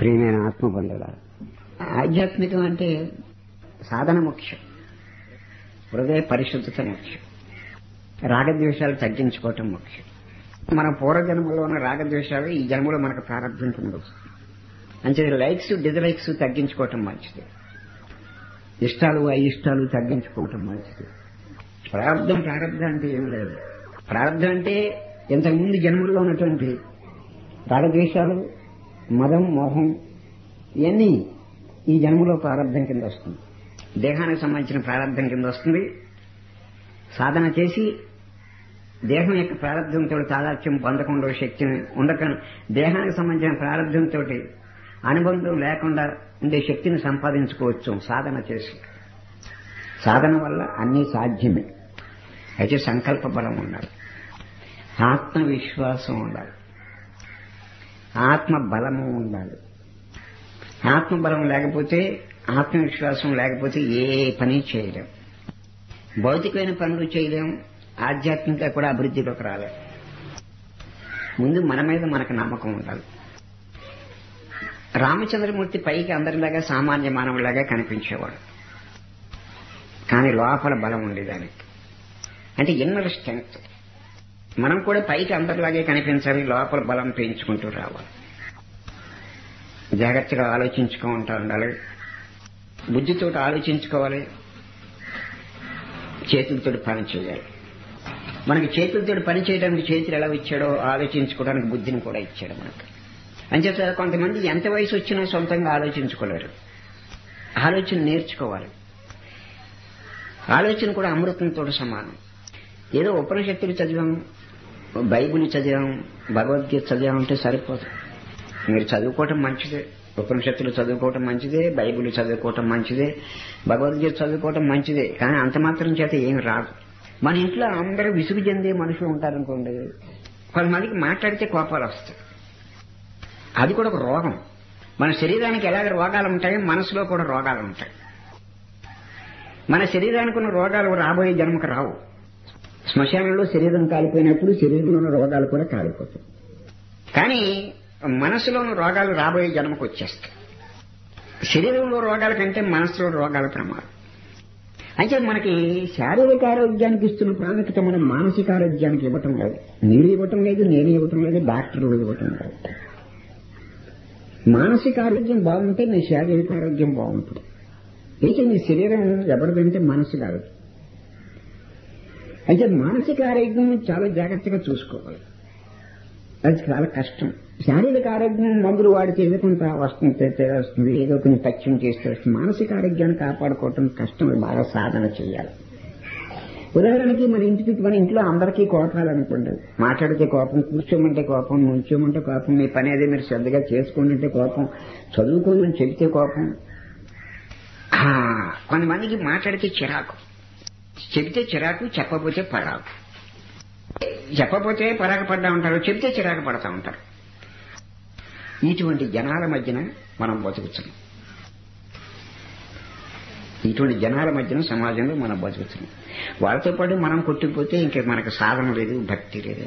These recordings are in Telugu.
ప్రియమైన ఆత్మబంధువుల ఆధ్యాత్మికం అంటే సాధన ముఖ్యం హృదయ పరిశుద్ధత ముఖ్యం రాగద్వేషాలు తగ్గించుకోవటం ముఖ్యం మన పూర్వజన్మలో ఉన్న రాగద్వేషాలు ఈ జన్మలో మనకు ప్రారంభం కింద వస్తుంది అంటే లైక్స్ డిజలైక్స్ తగ్గించుకోవటం మంచిది ఇష్టాలు అయిష్టాలు తగ్గించుకోవటం మంచిది ప్రారంధం ప్రారంధం అంటే ఏం లేదు ప్రారంధం అంటే ఇంతకుముందు జన్మల్లో ఉన్నటువంటి రాగద్వేషాలు మదం మోహం ఇవన్నీ ఈ జన్మలో ప్రారంభం కింద వస్తుంది దేహానికి సంబంధించిన ప్రారంభం కింద వస్తుంది సాధన చేసి దేహం యొక్క ప్రారంభంతో తాదాత్యం పొందకుండా శక్తిని ఉండక దేహానికి సంబంధించిన ప్రారంభంతో అనుబంధం లేకుండా ఉండే శక్తిని సంపాదించుకోవచ్చు సాధన చేసి సాధన వల్ల అన్నీ సాధ్యమే అయితే సంకల్ప బలం ఉండాలి ఆత్మవిశ్వాసం ఉండాలి ఆత్మ బలము ఉండాలి ఆత్మబలం లేకపోతే ఆత్మవిశ్వాసం లేకపోతే ఏ పని చేయలేం భౌతికమైన పనులు చేయలేం ఆధ్యాత్మికంగా కూడా అభివృద్ధిలోకి రాలేం ముందు మన మీద మనకు నమ్మకం ఉండాలి రామచంద్రమూర్తి పైకి అందరిలాగా సామాన్య మానవులాగా కనిపించేవాడు కానీ లోపల బలం ఉండేదానికి అంటే ఇన్నర్ స్ట్రెంగ్త్ మనం కూడా పైకి అందరిలాగే కనిపించాలి లోపల బలం పెంచుకుంటూ రావాలి జాగ్రత్తగా ఆలోచించుకుంటూ ఉండాలి బుద్ధితో ఆలోచించుకోవాలి చేతులతో పని చేయాలి మనకి చేతులతో పని చేయడానికి చేతులు ఎలా ఇచ్చాడో ఆలోచించుకోవడానికి బుద్ధిని కూడా ఇచ్చాడు మనకు అంచేత కొంతమంది ఎంత వయసు వచ్చినా సొంతంగా ఆలోచించుకోలేరు ఆలోచన నేర్చుకోవాలి ఆలోచన కూడా అమృతంతో సమానం ఏదో ఉపనిషత్తులు చదివాం బైబిల్ చదివాం భగవద్గీత చదివామంటే సరిపోదు మీరు చదువుకోవటం మంచిదే ఉపనిషత్తులు చదువుకోవటం మంచిదే బైబిల్ చదువుకోవటం మంచిదే భగవద్గీత చదువుకోవటం మంచిదే కానీ అంత మాత్రం చేత ఏం రాదు మన ఇంట్లో అందరూ విసుగు చెందే మనుషులు ఉంటారనుకోండి కొంతమందికి మాట్లాడితే కోపాలు వస్తాయి అది కూడా ఒక రోగం మన శరీరానికి ఎలాగ రోగాలు ఉంటాయో మనసులో కూడా రోగాలు ఉంటాయి మన శరీరానికి ఉన్న రోగాలు రాబోయే జన్మకు రావు శ్మశానంలో శరీరం కాలిపోయినప్పుడు శరీరంలో ఉన్న రోగాలు కూడా కాలిపోతాయి కానీ మనసులో ఉన్న రోగాలు రాబోయే జన్మకు వచ్చేస్తాయి శరీరంలో రోగాల కంటే మనసులో రోగాల ప్రమాదం అయితే మనకి శారీరక ఆరోగ్యానికి ఇస్తున్న ప్రాముఖ్యత మనం మానసిక ఆరోగ్యానికి ఇవ్వటం లేదు మీరు ఇవ్వటం లేదు నేను ఇవ్వటం లేదు డాక్టర్లు ఇవ్వటం లేదు మానసిక ఆరోగ్యం బాగుంటే నీ శారీరక ఆరోగ్యం బాగుంటుంది అయితే నీ శరీరం ఎవరిదంటే మనసు కాదు అయితే మానసిక ఆరోగ్యం చాలా జాగ్రత్తగా చూసుకోవాలి అది చాలా కష్టం శారీరక ఆరోగ్యం మందులు వాడితే ఏదో కొంత వస్తుంది వస్తుంది ఏదో కొంచెం పచ్చం చేస్తే వస్తుంది మానసిక ఆరోగ్యాన్ని కాపాడుకోవటం కష్టం బాగా సాధన చేయాలి ఉదాహరణకి మన ఇంటికి మన ఇంట్లో అందరికీ కోపాలనుకోండి మాట్లాడితే కోపం కూర్చోమంటే కోపం నుంచోమంటే కోపం మీ పని అదే మీరు శ్రద్ధగా చేసుకోండి కోపం చదువుకోమని చెబితే కోపం కొంతమందికి మాట్లాడితే చిరాకు చెబితే చిరాకు చెప్పకపోతే పరాకు చెప్పపోతే పరాకు పడ్డా ఉంటారు చెబితే చిరాకు పడతా ఉంటారు ఇటువంటి జనాల మధ్యన మనం బతుకుతున్నాం ఇటువంటి జనాల మధ్యన సమాజంలో మనం బతుకుతున్నాం వాళ్ళతో పాటు మనం కొట్టుకుపోతే ఇంక మనకు సాధన లేదు భక్తి లేదు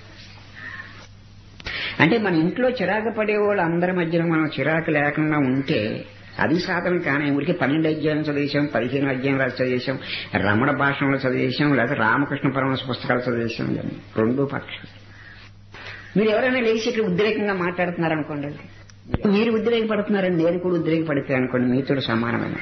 అంటే మన ఇంట్లో చిరాకు పడే వాళ్ళు అందరి మధ్యన మనం చిరాకు లేకుండా ఉంటే అది సాధన కానీ ఊరికి పన్నెండు అధ్యాయం చదివేశాం పదిహేను అధ్యాయం రాసి చదివేశాం రమణ భాషలో చదివేశాం లేదా రామకృష్ణ పరమహంస పుస్తకాలు చదివేశాం రెండో పక్షం మీరు ఎవరైనా లేచి ఇక్కడ ఉద్రేకంగా మాట్లాడుతున్నారనుకోండి మీరు ఉద్రేకపడుతున్నారని నేను కూడా ఉద్రేకపడితే అనుకోండి మీతో సమానమైన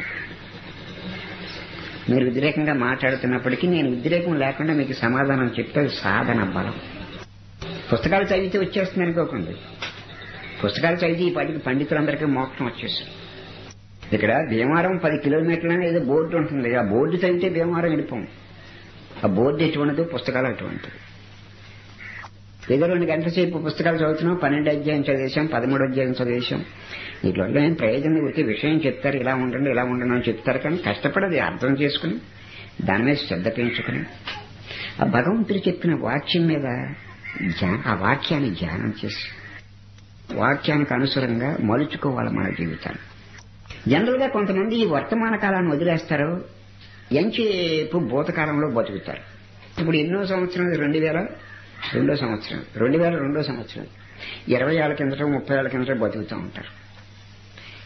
మీరు ఉద్రేకంగా మాట్లాడుతున్నప్పటికీ నేను ఉద్రేకం లేకుండా మీకు సమాధానం చెప్పే సాధన బలం పుస్తకాలు చదివితే వచ్చేస్తుంది అనుకోకండి పుస్తకాలు చదివితే ఈ పాటికి పండితులందరికీ మోక్షం వచ్చేస్తుంది ఇక్కడ భీమవరం పది కిలోమీటర్లని ఏదో బోర్డు ఉంటుంది ఆ బోర్డు చదివితే భీమవరం వెళ్ళిపోం ఆ బోర్డు ఎటువంటిది పుస్తకాలు అటువంటిది ఏదో రెండు గంటల సేపు పుస్తకాలు చదువుతున్నాం పన్నెండు అధ్యాయం చదివేశాం పదమూడు అధ్యాయం చదివేశాం వీటిలో ఏం ప్రయోజనం వచ్చే విషయం చెప్తారు ఇలా ఉండండి ఇలా ఉండండి అని చెప్తారు కానీ కష్టపడది అర్థం చేసుకుని దాని మీద శ్రద్ధ పెంచుకుని ఆ భగవంతుడు చెప్పిన వాక్యం మీద ఆ వాక్యాన్ని ధ్యానం చేసి వాక్యానికి అనుసరంగా మలుచుకోవాలి మన జీవితాన్ని జనరల్ గా కొంతమంది ఈ వర్తమాన కాలాన్ని వదిలేస్తారు ఎంచేపు భూతకాలంలో బతుకుతారు ఇప్పుడు ఎన్నో సంవత్సరాలు రెండు వేల రెండో సంవత్సరం రెండు వేల రెండో సంవత్సరం ఇరవై ఏళ్ళ కిందట ముప్పై ఏళ్ళ కిందట బతుకుతూ ఉంటారు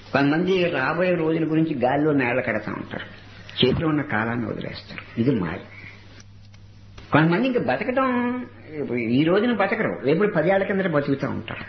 కొంతమంది రాబోయే రోజుల గురించి గాలిలో నేల కడతా ఉంటారు చేతిలో ఉన్న కాలాన్ని వదిలేస్తారు ఇది మాయ కొంతమంది ఇంకా బతకడం ఈ రోజున బతకరు రేపు పదేళ్ల కింద బతుకుతూ ఉంటారు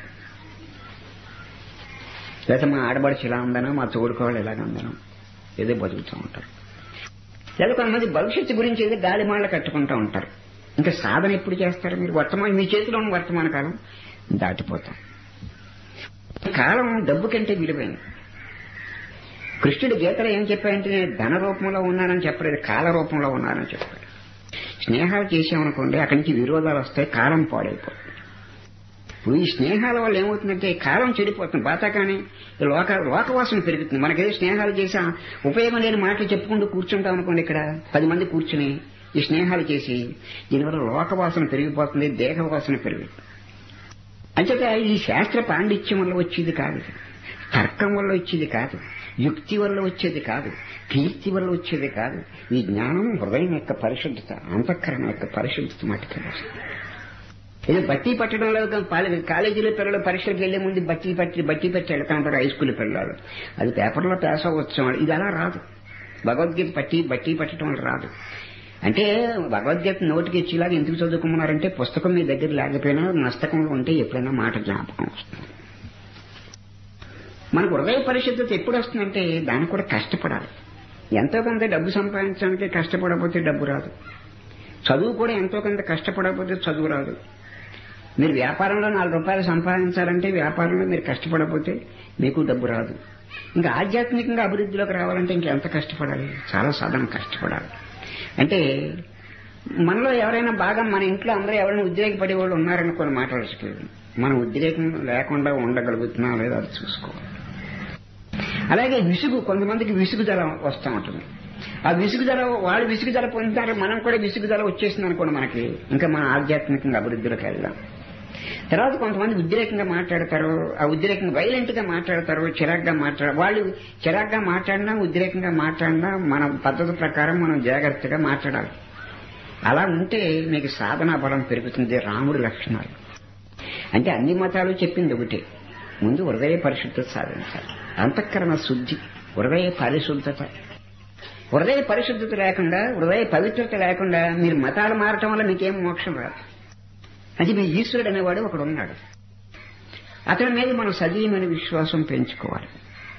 లేకపోతే మా ఆడబడిచి ఇలా ఉందనో మా తోడుకోవాలి ఇలాగ ఉందనో ఏదో బతుకుతూ ఉంటారు లేదా కొంతమంది భవిష్యత్తు గురించి ఏదో గాలిమాల కట్టుకుంటూ ఉంటారు ఇంకా సాధన ఎప్పుడు చేస్తారు మీరు వర్తమాన మీ చేతిలో ఉన్న వర్తమాన కాలం దాటిపోతాం కాలం డబ్బు కంటే విలువైంది కృష్ణుడి గీతలో ఏం చెప్పాడంటే నేను ధన రూపంలో ఉన్నానని చెప్పలేదు కాల రూపంలో ఉన్నానని చెప్పాడు స్నేహాలు చేసామనుకోండి అక్కడి నుంచి విరోధాలు వస్తాయి కాలం పాడైపోతుంది ఇప్పుడు ఈ స్నేహాల వల్ల ఏమవుతుందంటే కాలం చెడిపోతుంది బాతాకాని లోక లోకవాసన పెరుగుతుంది మనకేదో స్నేహాలు చేసా ఉపయోగం లేని మాటలు చెప్పుకుంటూ కూర్చుంటాం అనుకోండి ఇక్కడ పది మంది కూర్చుని ఈ స్నేహాలు చేసి దీనివల్ల లోకవాసన పెరిగిపోతుంది దేహవాసన పెరుగుతుంది అంచేత ఈ శాస్త్ర పాండిత్యం వల్ల వచ్చేది కాదు తర్కం వల్ల వచ్చేది కాదు యుక్తి వల్ల వచ్చేది కాదు కీర్తి వల్ల వచ్చేది కాదు ఈ జ్ఞానం హృదయం యొక్క పరిశుద్ధత అంతఃకరణ యొక్క పరిశుద్ధత మటుకే వస్తుంది ఇది బట్టి పట్టడంలో కాలేజీలో పిల్లలు పరీక్షలకు వెళ్లే ముందు బట్టి పట్టి బట్టి పట్టి వెళ్తా ఉంటారు హై స్కూల్ పిల్లలు అది పేపర్లో పాస్ అవ్వచ్చు ఇది అలా రాదు భగవద్గీత పట్టి బట్టి పట్టడం వల్ల రాదు అంటే భగవద్గీత నోటికి ఇచ్చేలాగా ఎందుకు చదువుకున్నారంటే పుస్తకం మీ దగ్గర లేకపోయినా మస్తకంలో ఉంటే ఎప్పుడైనా మాట జ్ఞాపకం వస్తుంది మనకు హృదయ పరిశుద్ధత ఎప్పుడు వస్తుందంటే దానికి కూడా కష్టపడాలి ఎంతో కొంత డబ్బు సంపాదించడానికి కష్టపడకపోతే డబ్బు రాదు చదువు కూడా ఎంతో కొంత కష్టపడకపోతే చదువు రాదు మీరు వ్యాపారంలో నాలుగు రూపాయలు సంపాదించాలంటే వ్యాపారంలో మీరు కష్టపడకపోతే మీకు డబ్బు రాదు ఇంకా ఆధ్యాత్మికంగా అభివృద్ధిలోకి రావాలంటే ఇంకెంత కష్టపడాలి చాలా సాధన కష్టపడాలి అంటే మనలో ఎవరైనా బాగా మన ఇంట్లో అందరూ ఎవరైనా ఉద్రేకపడే వాళ్ళు ఉన్నారనుకోని మాట్లాడచ్చు మనం ఉద్రేకం లేకుండా ఉండగలుగుతున్నా లేదా అది చూసుకోవాలి అలాగే విసుగు కొంతమందికి విసుగుదల వస్తూ ఉంటుంది ఆ విసుగుదల వాళ్ళు విసుగుదల పొందుతారు మనం కూడా విసుగుదల వచ్చేసింది అనుకోండి మనకి ఇంకా మన ఆధ్యాత్మికంగా అభివృద్ధిలోకి వెళ్దాం తర్వాత కొంతమంది ఉద్రేకంగా మాట్లాడతారు ఆ ఉద్రేకంగా వైలెంట్ గా మాట్లాడతారు చిరాగ్గా మాట్లాడ వాళ్ళు చిరాగ్గా మాట్లాడినా ఉద్రేకంగా మాట్లాడినా మన పద్ధతి ప్రకారం మనం జాగ్రత్తగా మాట్లాడాలి అలా ఉంటే మీకు సాధనా బలం పెరుగుతుంది రాముడి లక్షణాలు అంటే అన్ని మతాలు చెప్పింది ఒకటే ముందు హృదయ పరిశుద్ధత సాధించాలి అంతఃకరణ శుద్ధి హృదయ పరిశుద్ధత హృదయ పరిశుద్ధత లేకుండా హృదయ పవిత్రత లేకుండా మీరు మతాలు మారటం వల్ల మీకేం మోక్షం రాదు అది మీ ఈశ్వరుడు అనేవాడు ఒకడు ఉన్నాడు అతని మీద మనం సజీవమైన విశ్వాసం పెంచుకోవాలి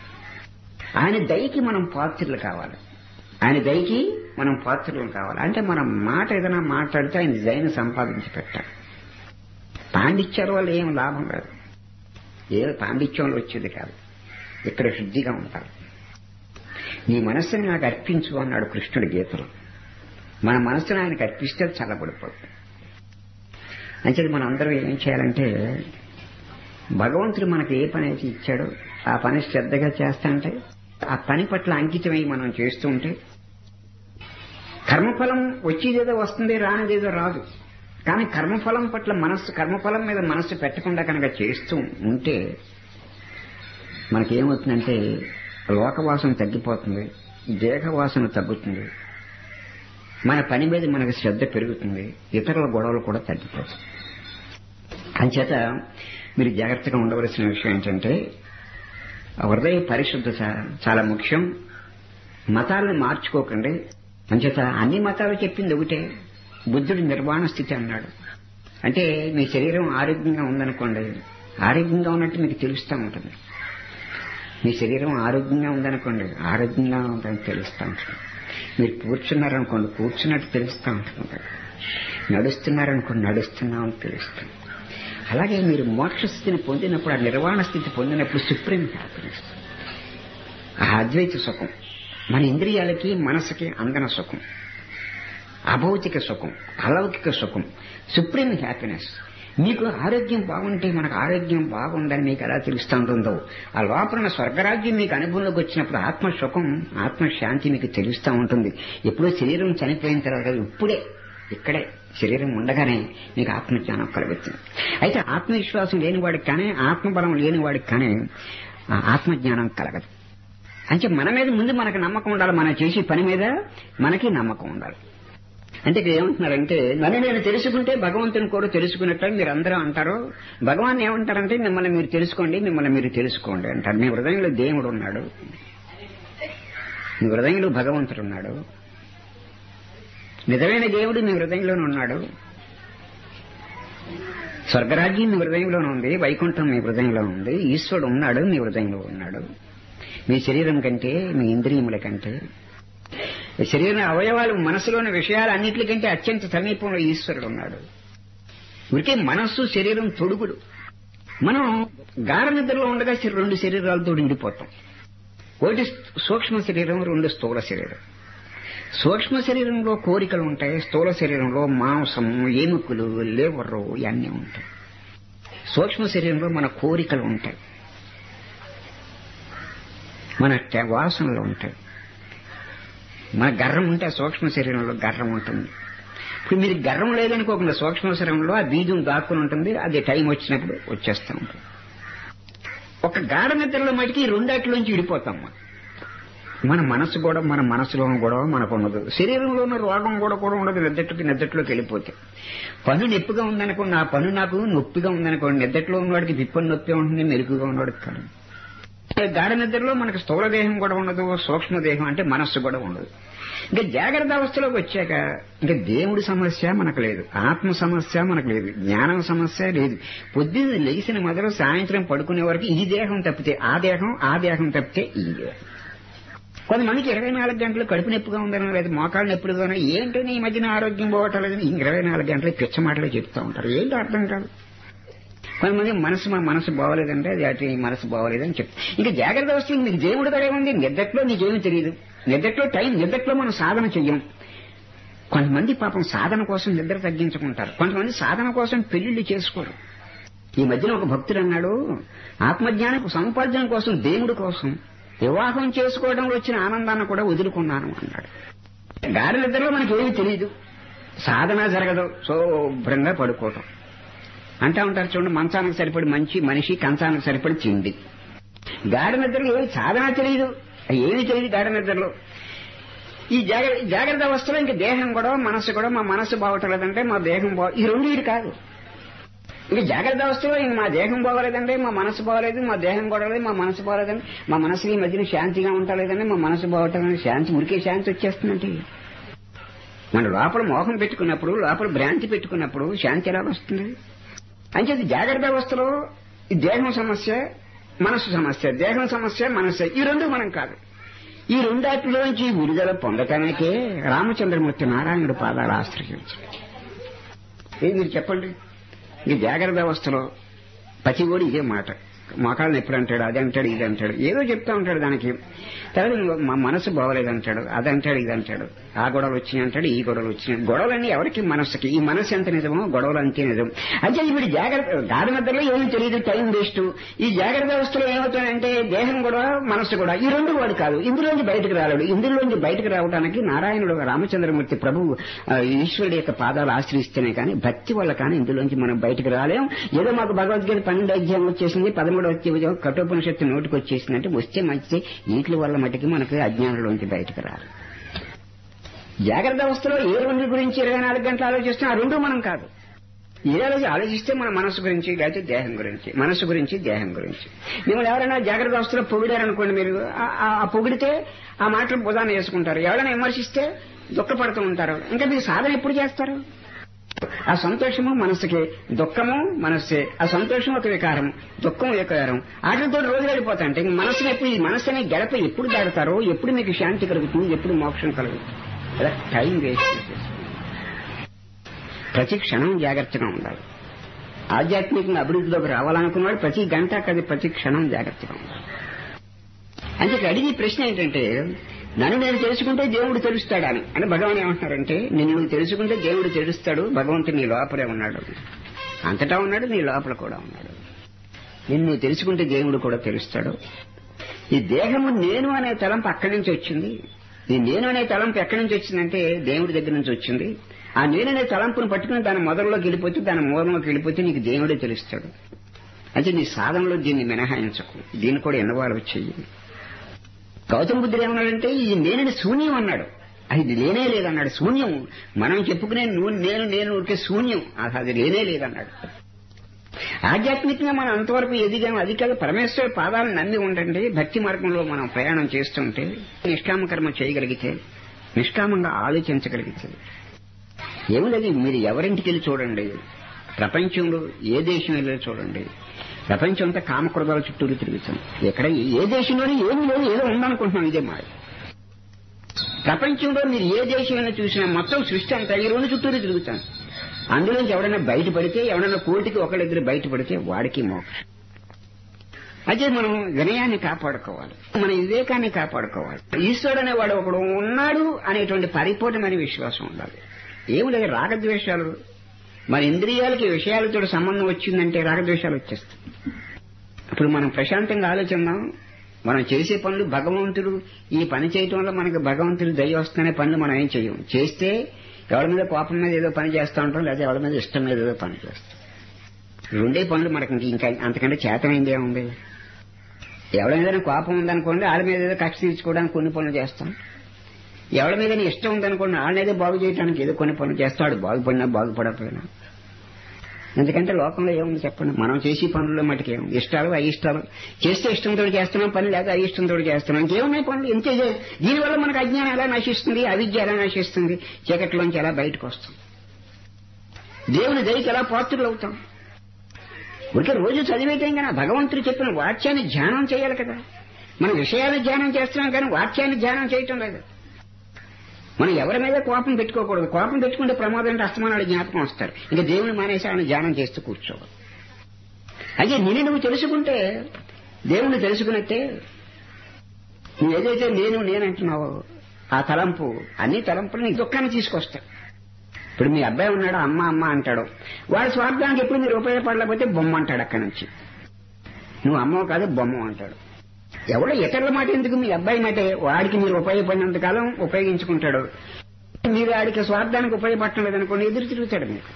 ఆయన దయకి మనం పాత్రలు కావాలి ఆయన దయకి మనం పాత్రలు కావాలి అంటే మనం మాట ఏదైనా మాట్లాడితే ఆయన దయని సంపాదించి పెట్టాలి పాండిత్యాల వల్ల ఏం లాభం కాదు ఏ పాండిత్యంలో వచ్చేది కాదు ఇక్కడ శుద్ధిగా ఉంటారు నీ మనస్సుని నాకు అర్పించు అన్నాడు కృష్ణుడి గీతలో మన మనస్సును ఆయనకు అర్పిస్తే చల్లబడిపోతుంది అంచేది మనం అందరం ఏం చేయాలంటే భగవంతుడు మనకి ఏ పని అయితే ఇచ్చాడో ఆ పని శ్రద్ధగా చేస్తాంటే ఆ పని పట్ల అంకితమై మనం చేస్తూ ఉంటే కర్మఫలం వచ్చేదేదో వస్తుంది రానిదేదో రాదు కానీ కర్మఫలం పట్ల మనస్సు కర్మఫలం మీద మనస్సు పెట్టకుండా కనుక చేస్తూ ఉంటే మనకేమవుతుందంటే లోకవాసన తగ్గిపోతుంది దేహవాసన తగ్గుతుంది మన పని మీద మనకు శ్రద్ధ పెరుగుతుంది ఇతరుల గొడవలు కూడా తగ్గిపోతాయి అంచేత మీరు జాగ్రత్తగా ఉండవలసిన విషయం ఏంటంటే హృదయ పరిశుద్ధత చాలా ముఖ్యం మతాలను మార్చుకోకండి అంచేత అన్ని మతాలు చెప్పింది ఒకటే బుద్ధుడు నిర్వాణ స్థితి అన్నాడు అంటే మీ శరీరం ఆరోగ్యంగా ఉందనుకోండి ఆరోగ్యంగా ఉన్నట్టు మీకు తెలుస్తూ ఉంటుంది మీ శరీరం ఆరోగ్యంగా ఉందనుకోండి ఆరోగ్యంగా ఉందని తెలుస్తూ ఉంటుంది మీరు కూర్చున్నారనుకోండి కూర్చున్నట్టు తెలుస్తూ ఉంటుంది నడుస్తున్నారనుకోండి నడుస్తున్నామని తెలుస్తుంది అలాగే మీరు మోక్ష స్థితిని పొందినప్పుడు ఆ నిర్వాణ స్థితి పొందినప్పుడు సుప్రీం హ్యాపీనెస్ ఆ అద్వైత సుఖం మన ఇంద్రియాలకి మనసుకి అందన సుఖం అభౌతిక సుఖం అలౌకిక సుఖం సుప్రీం హ్యాపీనెస్ మీకు ఆరోగ్యం బాగుంటే మనకు ఆరోగ్యం బాగుందని మీకు ఎలా తెలుస్తూ ఉంటుందో ఆ లోపల స్వర్గరాజ్యం మీకు అనుభవంలోకి వచ్చినప్పుడు ఆత్మ సుఖం ఆత్మ శాంతి మీకు తెలుస్తూ ఉంటుంది ఎప్పుడో శరీరం చనిపోయిన తర్వాత ఇప్పుడే ఇక్కడే శరీరం ఉండగానే మీకు ఆత్మజ్ఞానం కలుగుతుంది అయితే ఆత్మవిశ్వాసం లేనివాడికి కానీ ఆత్మబలం లేనివాడికి కానీ ఆత్మజ్ఞానం కలగదు అంటే మన మీద ముందు మనకు నమ్మకం ఉండాలి మనం చేసే పని మీద మనకి నమ్మకం ఉండాలి అంటే ఇక్కడ ఏమంటున్నారంటే నన్ను నేను తెలుసుకుంటే భగవంతుని కూడా తెలుసుకున్నట్టు మీరు అందరూ అంటారు భగవాన్ ఏమంటారంటే మిమ్మల్ని మీరు తెలుసుకోండి మిమ్మల్ని మీరు తెలుసుకోండి అంటారు మీ హృదయంలో దేవుడు ఉన్నాడు మీ హృదయంలో భగవంతుడు ఉన్నాడు నిజమైన దేవుడు మీ హృదయంలోనే ఉన్నాడు స్వర్గరాజ్యం మీ హృదయంలోనే ఉంది వైకుంఠం మీ హృదయంలో ఉంది ఈశ్వరుడు ఉన్నాడు మీ హృదయంలో ఉన్నాడు మీ శరీరం కంటే మీ ఇంద్రియముల కంటే శరీర అవయవాలు మనసులోని విషయాలు అన్నిటికంటే అత్యంత సమీపంలో ఈశ్వరుడు ఉన్నాడు ఉరికే మనస్సు శరీరం తొడుగుడు మనం గాఢ నిద్రలో ఉండగా రెండు శరీరాలతో నిండిపోతాం ఒకటి సూక్ష్మ శరీరం రెండు స్థూల శరీరం సూక్ష్మ శరీరంలో కోరికలు ఉంటాయి స్థూల శరీరంలో మాంసం ఎముకలు లేవరు ఇవన్నీ ఉంటాయి సూక్ష్మ శరీరంలో మన కోరికలు ఉంటాయి మన వాసనలు ఉంటాయి మన గర్రం ఉంటే ఆ సూక్ష్మ శరీరంలో గర్రం ఉంటుంది ఇప్పుడు మీరు గర్రం లేదనుకోకుండా సూక్ష్మ శరీరంలో ఆ బీజం దాక్కుని ఉంటుంది అది టైం వచ్చినప్పుడు వచ్చేస్తూ ఉంటుంది ఒక గాఢ నిద్రలో మటుకి రెండాటిలోంచి విడిపోతాం మన మనసు కూడా మన మనసులో కూడా మనకు ఉండదు శరీరంలో ఉన్న రోగం కూడా కూడా ఉండదు నిద్దట్లోకి నిద్దట్లోకి వెళ్ళిపోతే పను నొప్పిగా ఉందనుకోండి ఆ పను నాకు నొప్పిగా ఉందనుకోండి నిద్దట్లో ఉన్నవాడికి విప్పని నొప్పి ఉంటుంది మెరుగుగా ఉన్నవాడికి కాదు గాఢ నిద్రలో మనకు స్థూల దేహం కూడా ఉండదు సూక్ష్మ దేహం అంటే మనస్సు కూడా ఉండదు ఇంకా జాగ్రత్త అవస్థలోకి వచ్చాక ఇంకా దేవుడి సమస్య మనకు లేదు ఆత్మ సమస్య మనకు లేదు జ్ఞానం సమస్య లేదు పొద్దున్న లేచిన మొదలు సాయంత్రం పడుకునే వరకు ఈ దేహం తప్పితే ఆ దేహం ఆ దేహం తప్పితే ఈ దేహం కొంతమందికి ఇరవై నాలుగు గంటలు కడుపు నొప్పిగా ఉందనో లేదా మోకాళ్ళు నొప్పుడుగానో ఏంటో ఈ మధ్యన ఆరోగ్యం పోవటం లేదని ఇరవై నాలుగు గంటలు పిచ్చ మాటలు చెప్తూ ఉంటారు ఏంటో అర్థం కాదు కొంతమంది మనసు మా మనసు బాగోలేదంటే అది అటు మనసు బాగోలేదని చెప్తారు ఇంకా జాగ్రత్త వస్తుంది మీకు దేవుడు దగ్గర ఉంది నిద్దట్లో నీకేమీ తెలియదు నిద్దట్లో టైం నిద్దట్లో మనం సాధన చెయ్యం కొంతమంది పాపం సాధన కోసం నిద్ర తగ్గించుకుంటారు కొంతమంది సాధన కోసం పెళ్లిళ్ళు చేసుకోరు ఈ మధ్యన ఒక భక్తుడు అన్నాడు ఆత్మజ్ఞానం సముపార్జన కోసం దేవుడి కోసం వివాహం చేసుకోవడంలో వచ్చిన ఆనందాన్ని కూడా వదులుకున్నాను అన్నాడు గాడి నిద్రలో మనకి ఏమీ తెలియదు సాధన జరగదు శుభ్రంగా పడుకోవటం అంటా ఉంటారు చూడండి మంచానికి సరిపడి మంచి మనిషి కంచానికి సరిపడి తిండి గాఢ నిద్రలో ఏమి సాధన తెలియదు ఏమి తెలియదు గాఢ నిద్రలో ఈ జాగ్రత్త జాగ్రత్త అవస్థలో ఇంకా దేహం కూడా మనసు కూడా మా మనసు బాగోటలేదంటే మా దేహం బాగు ఈ రెండు ఇది కాదు ఇంకా జాగ్రత్త అవస్థలో ఇంక మా దేహం బాగోలేదండి మా మనసు బాగోలేదు మా దేహం బాగోలేదు మా మనసు బాగోలేదండి మా మనసుకి ఈ మధ్యన శాంతిగా ఉండలేదండి మా మనసు బాగోటలేదని శాంతి ఉరికే శాంతి వచ్చేస్తుందంటే మన లోపల మోహం పెట్టుకున్నప్పుడు లోపల భ్రాంతి పెట్టుకున్నప్పుడు శాంతి ఎలా వస్తుంది అంచేది జాగ్రత్త అవస్థలో ఈ దేహం సమస్య మనసు సమస్య దేహం సమస్య మనస్సు ఈ రెండు మనం కాదు ఈ రెండాటిలోంచి విడుదల పొందటానికే రామచంద్రమూర్తి నారాయణుడు పాదాలు ఆశ్రయించాడు ఏది మీరు చెప్పండి ఈ జాగ్రత్త అవస్థలో ప్రతి ఓడి ఇదే మాట మోకాళ్ళని ఎప్పుడు అంటాడు అది అంటాడు ఇది అంటాడు ఏదో చెప్తా ఉంటాడు దానికి తర్వాత మా మనసు బాగోలేదంటాడు అది అంటాడు ఇది అంటాడు ఆ గొడవలు వచ్చినాయి అంటాడు ఈ గొడవలు వచ్చినాయి గొడవలన్నీ ఎవరికి మనసుకి ఈ మనసు ఎంత నిజమో గొడవలు అంతే నిజం అంటే ఇప్పుడు జాగ్రత్త గాడి మధ్యలో ఏమీ తెలియదు టైం వేస్ట్ ఈ జాగ్రత్త అవస్థలో ఏమవుతాడంటే దేహం కూడా మనసు కూడా ఈ రెండు వాడు కాదు ఇందులోంచి బయటకు రాలేడు ఇందులోంచి బయటకు రావడానికి నారాయణుడు రామచంద్రమూర్తి ప్రభువు ఈశ్వరుడి యొక్క పాదాలు ఆశ్రయిస్తేనే కానీ భక్తి వల్ల కానీ ఇందులోంచి మనం బయటకు రాలేం ఏదో మాకు భగవద్గీత పన్నెండు అధ్యాయం వచ్చేసింది పదమూడు అధ్యాయం కఠోపనిషత్తు నోటికి వచ్చేసిందంటే వస్తే మంచిది వీటి వల్ల మటుకి మనకి అజ్ఞానంలోంచి బయటకు రాలి జాగ్రత్త అవస్థలో ఏ రెండు గురించి ఇరవై నాలుగు గంటలు ఆలోచిస్తే ఆ రెండు మనం కాదు ఏ రోజు ఆలోచిస్తే మన మనసు గురించి లేకపోతే దేహం గురించి మనసు గురించి దేహం గురించి మిమ్మల్ని ఎవరైనా జాగ్రత్త అవస్థలో పొగిడారనుకోండి మీరు ఆ పొగిడితే ఆ మాటలు బుధాన్ని వేసుకుంటారు ఎవరైనా విమర్శిస్తే దుఃఖపడుతూ ఉంటారు ఇంకా మీరు సాధన ఎప్పుడు చేస్తారు ఆ సంతోషము మనసుకి దుఃఖము మనస్సే ఆ సంతోషం ఒక వికారం దుఃఖం వికారం వాటితో రోజు గడిపోతాయంటే ఇంక మనసుని ఎప్పుడు ఈ మనసు అనే గడప ఎప్పుడు దాడతారో ఎప్పుడు మీకు శాంతి కలుగుతుంది ఎప్పుడు మోక్షం కలుగుతుంది అలా టైం వేస్ట్ చేసేసి ప్రతి క్షణం జాగ్రత్తగా ఉండాలి ఆధ్యాత్మికంగా అభివృద్ధిలోకి రావాలనుకున్నాడు ప్రతి గంట కదా ప్రతి క్షణం జాగ్రత్తగా ఉండాలి అంటే ఇక్కడ అడిగే ప్రశ్న ఏంటంటే నన్ను నేను తెలుసుకుంటే దేవుడు తెలుస్తాడని అని భగవాన్ ఏమంటున్నారంటే నిన్ను నువ్వు తెలుసుకుంటే దేవుడు తెలుస్తాడు భగవంతుడు నీ లోపలే ఉన్నాడు అంతటా ఉన్నాడు నీ లోపల కూడా ఉన్నాడు నిన్ను నువ్వు తెలుసుకుంటే దేవుడు కూడా తెలుస్తాడు ఈ దేహము నేను అనే తలంపు అక్కడి నుంచి వచ్చింది ఈ నేను అనే తలంపు ఎక్కడి నుంచి వచ్చిందంటే దేవుడి దగ్గర నుంచి వచ్చింది ఆ నేననే తలంపును పట్టుకుని దాని మొదల్లోకి వెళ్ళిపోతే దాని మూలంలోకి వెళ్ళిపోతే నీకు దేవుడే తెలుస్తాడు అంటే నీ సాధనలో దీన్ని మినహాయించకు దీన్ని కూడా ఇన్వాల్వ్ చెయ్యి గౌతమ బుద్ధుడు ఏమన్నాడంటే ఈ నేనని శూన్యం అన్నాడు అది లేనే లేదన్నాడు శూన్యం మనం చెప్పుకునే నువ్వు నేను నేను ఊరికే శూన్యం అసలు అది లేనే లేదన్నాడు ఆధ్యాత్మికంగా మనం అంతవరకు ఎదిగాం అది కాదు పరమేశ్వర పాదాలను నమ్మి ఉండండి భక్తి మార్గంలో మనం ప్రయాణం చేస్తుంటే నిష్కామ కర్మ చేయగలిగితే నిష్కామంగా ఆలోచించగలిగితే ఏమి లేదు మీరు ఎవరింటికి వెళ్ళి చూడండి ప్రపంచంలో ఏ దేశం వెళ్ళి చూడండి ప్రపంచం అంతా కామక్రోధాల చుట్టూరు తిరుగుతాం ఎక్కడ ఏ దేశంలోనే ఏమి లేదు ఏదో ఉందనుకుంటున్నాం ఇదే మాట ప్రపంచంలో మీరు ఏ దేశమైనా చూసినా మొత్తం సృష్టి అంతా ఈ రెండు చుట్టూరు తిరుగుతాం అందులోంచి ఎవడైనా బయటపడితే ఎవడైనా కోటికి ఒకళ్ళిద్దరు బయటపడితే వాడికి మోక్షం అయితే మనం వినయాన్ని కాపాడుకోవాలి మన వివేకాన్ని కాపాడుకోవాలి ఈశ్వరుడు అనేవాడు ఒకడు ఉన్నాడు అనేటువంటి పరిపూర్ణమైన విశ్వాసం ఉండాలి ఏమి లేదు రాగద్వేషాలు మన ఇంద్రియాలకి విషయాలతో సంబంధం వచ్చిందంటే రాగద్వేషాలు వచ్చేస్తాయి ఇప్పుడు మనం ప్రశాంతంగా ఆలోచిద్దాం మనం చేసే పనులు భగవంతుడు ఈ పని చేయటం వల్ల మనకి భగవంతుడు దయ వస్తున్న పనులు మనం ఏం చెయ్యం చేస్తే ఎవరి మీద కోపం మీద ఏదో పని చేస్తూ ఉంటాం లేదా ఎవరి మీద ఇష్టం మీద ఏదో పని చేస్తాం రెండే పనులు మనకి ఇంకా అంతకంటే చేతమైంది ఏముంది ఎవరి మీద కోపం ఉందనుకోండి వాళ్ళ మీద ఏదో కక్ష తీర్చుకోవడానికి కొన్ని పనులు చేస్తాం ఎవరి మీద ఇష్టం ఉందనుకోండి వాళ్ళని ఏదో బాగు చేయడానికి ఏదో కొన్ని పనులు చేస్తాడు బాగుపడినా బాగుపడకపోయినా ఎందుకంటే లోకంలో ఏముంది చెప్పండి మనం చేసే పనుల్లో మటుకు ఏముంది ఇష్టాలు అయిష్టాలు చేస్తే ఇష్టంతో చేస్తున్నాం పని లేక అయిష్టంతో చేస్తున్నాం ఇంకేమున్నాయి పనులు ఇంతే దీనివల్ల మనకు అజ్ఞానం ఎలా నశిస్తుంది అవిద్య ఎలా నశిస్తుంది చీకట్లోంచి ఎలా బయటకు వస్తాం దేవుని దయకి ఎలా పాత్రులు అవుతాం ఊరికే రోజు చదివేటం కదా భగవంతుడు చెప్పిన వాక్యాన్ని ధ్యానం చేయాలి కదా మన విషయాన్ని ధ్యానం చేస్తున్నాం కానీ వాక్యాన్ని ధ్యానం చేయటం లేదు మనం ఎవరి మీద కోపం పెట్టుకోకూడదు కోపం పెట్టుకుంటే ప్రమాదం అంటే అస్తమానాలు జ్ఞాపకం వస్తారు ఇంకా దేవుని మానేసి ఆయన ధ్యానం చేస్తూ కూర్చోవాలి అయితే నిన్ను నువ్వు తెలుసుకుంటే దేవుణ్ణి తెలుసుకున్నట్టే నువ్వు ఏదైతే నేను నేనంటున్నావో ఆ తలంపు అన్ని తలంపులు నీ దుఃఖాన్ని తీసుకొస్తాయి ఇప్పుడు మీ అబ్బాయి ఉన్నాడు అమ్మ అమ్మ అంటాడు వాడి స్వార్థానికి ఎప్పుడు మీరు ఉపయోగపడలేకపోతే బొమ్మ అంటాడు అక్కడి నుంచి నువ్వు అమ్మవు కాదు బొమ్మ అంటాడు ఎవడో ఇతరుల మాట ఎందుకు మీ అబ్బాయి మాటే వాడికి మీరు ఉపయోగపడినంత కాలం ఉపయోగించుకుంటాడు మీరు వాడికి స్వార్థానికి ఉపయోగపడటం లేదనుకోండి ఎదురు తిరుగుతాడు మీకు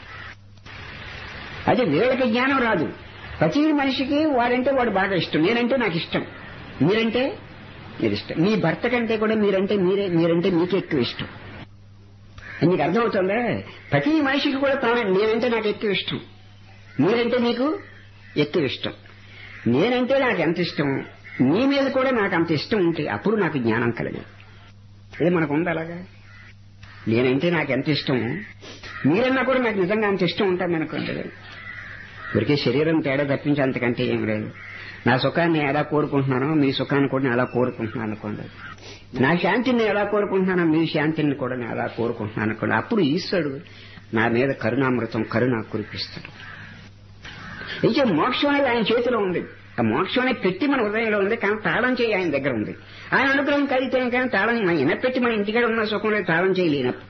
అదే వీళ్ళకి జ్ఞానం రాదు ప్రతి మనిషికి వాడంటే వాడు బాగా ఇష్టం నేనంటే నాకు ఇష్టం మీరంటే మీరు ఇష్టం మీ భర్త కంటే కూడా మీరంటే మీరే మీరంటే మీకే ఎక్కువ ఇష్టం మీకు అర్థమవుతుందా ప్రతి మనిషికి కూడా తాను నేనంటే నాకు ఎక్కువ ఇష్టం మీరంటే మీకు ఎక్కువ ఇష్టం నేనంటే నాకు ఎంత ఇష్టం మీ మీద కూడా నాకు అంత ఇష్టం ఉంటే అప్పుడు నాకు జ్ఞానం కలిగింది అదే మనకు ఉంది అలాగా నేనంటే నాకు ఎంత ఇష్టం మీరన్నా కూడా నాకు నిజంగా అంత ఇష్టం ఉంటుంది అనుకోండి ఊరికే శరీరం తేడా తప్పించి అంతకంటే ఏం లేదు నా సుఖాన్ని ఎలా కోరుకుంటున్నానో మీ సుఖాన్ని కూడా నేను ఎలా కోరుకుంటున్నాను అనుకోండి నా శాంతిని నేను ఎలా కోరుకుంటున్నానో మీ శాంతిని కూడా నేను ఎలా కోరుకుంటున్నాను అనుకోండి అప్పుడు ఈశ్వరుడు నా మీద కరుణామృతం కరుణ కురిపిస్తాడు ఇంకా మోక్షం అనేది ఆయన చేతిలో ఉంది ఆ మోక్షం అనే పెట్టి మన హృదయంలో ఉంది కానీ తాళం చేయి ఆయన దగ్గర ఉంది ఆయన అనుగ్రహం కలిగితే కానీ తాళం మన పెట్టి మన ఇంటికాడ ఉన్న సుఖం లేదు తాళం చేయలేనప్పుడు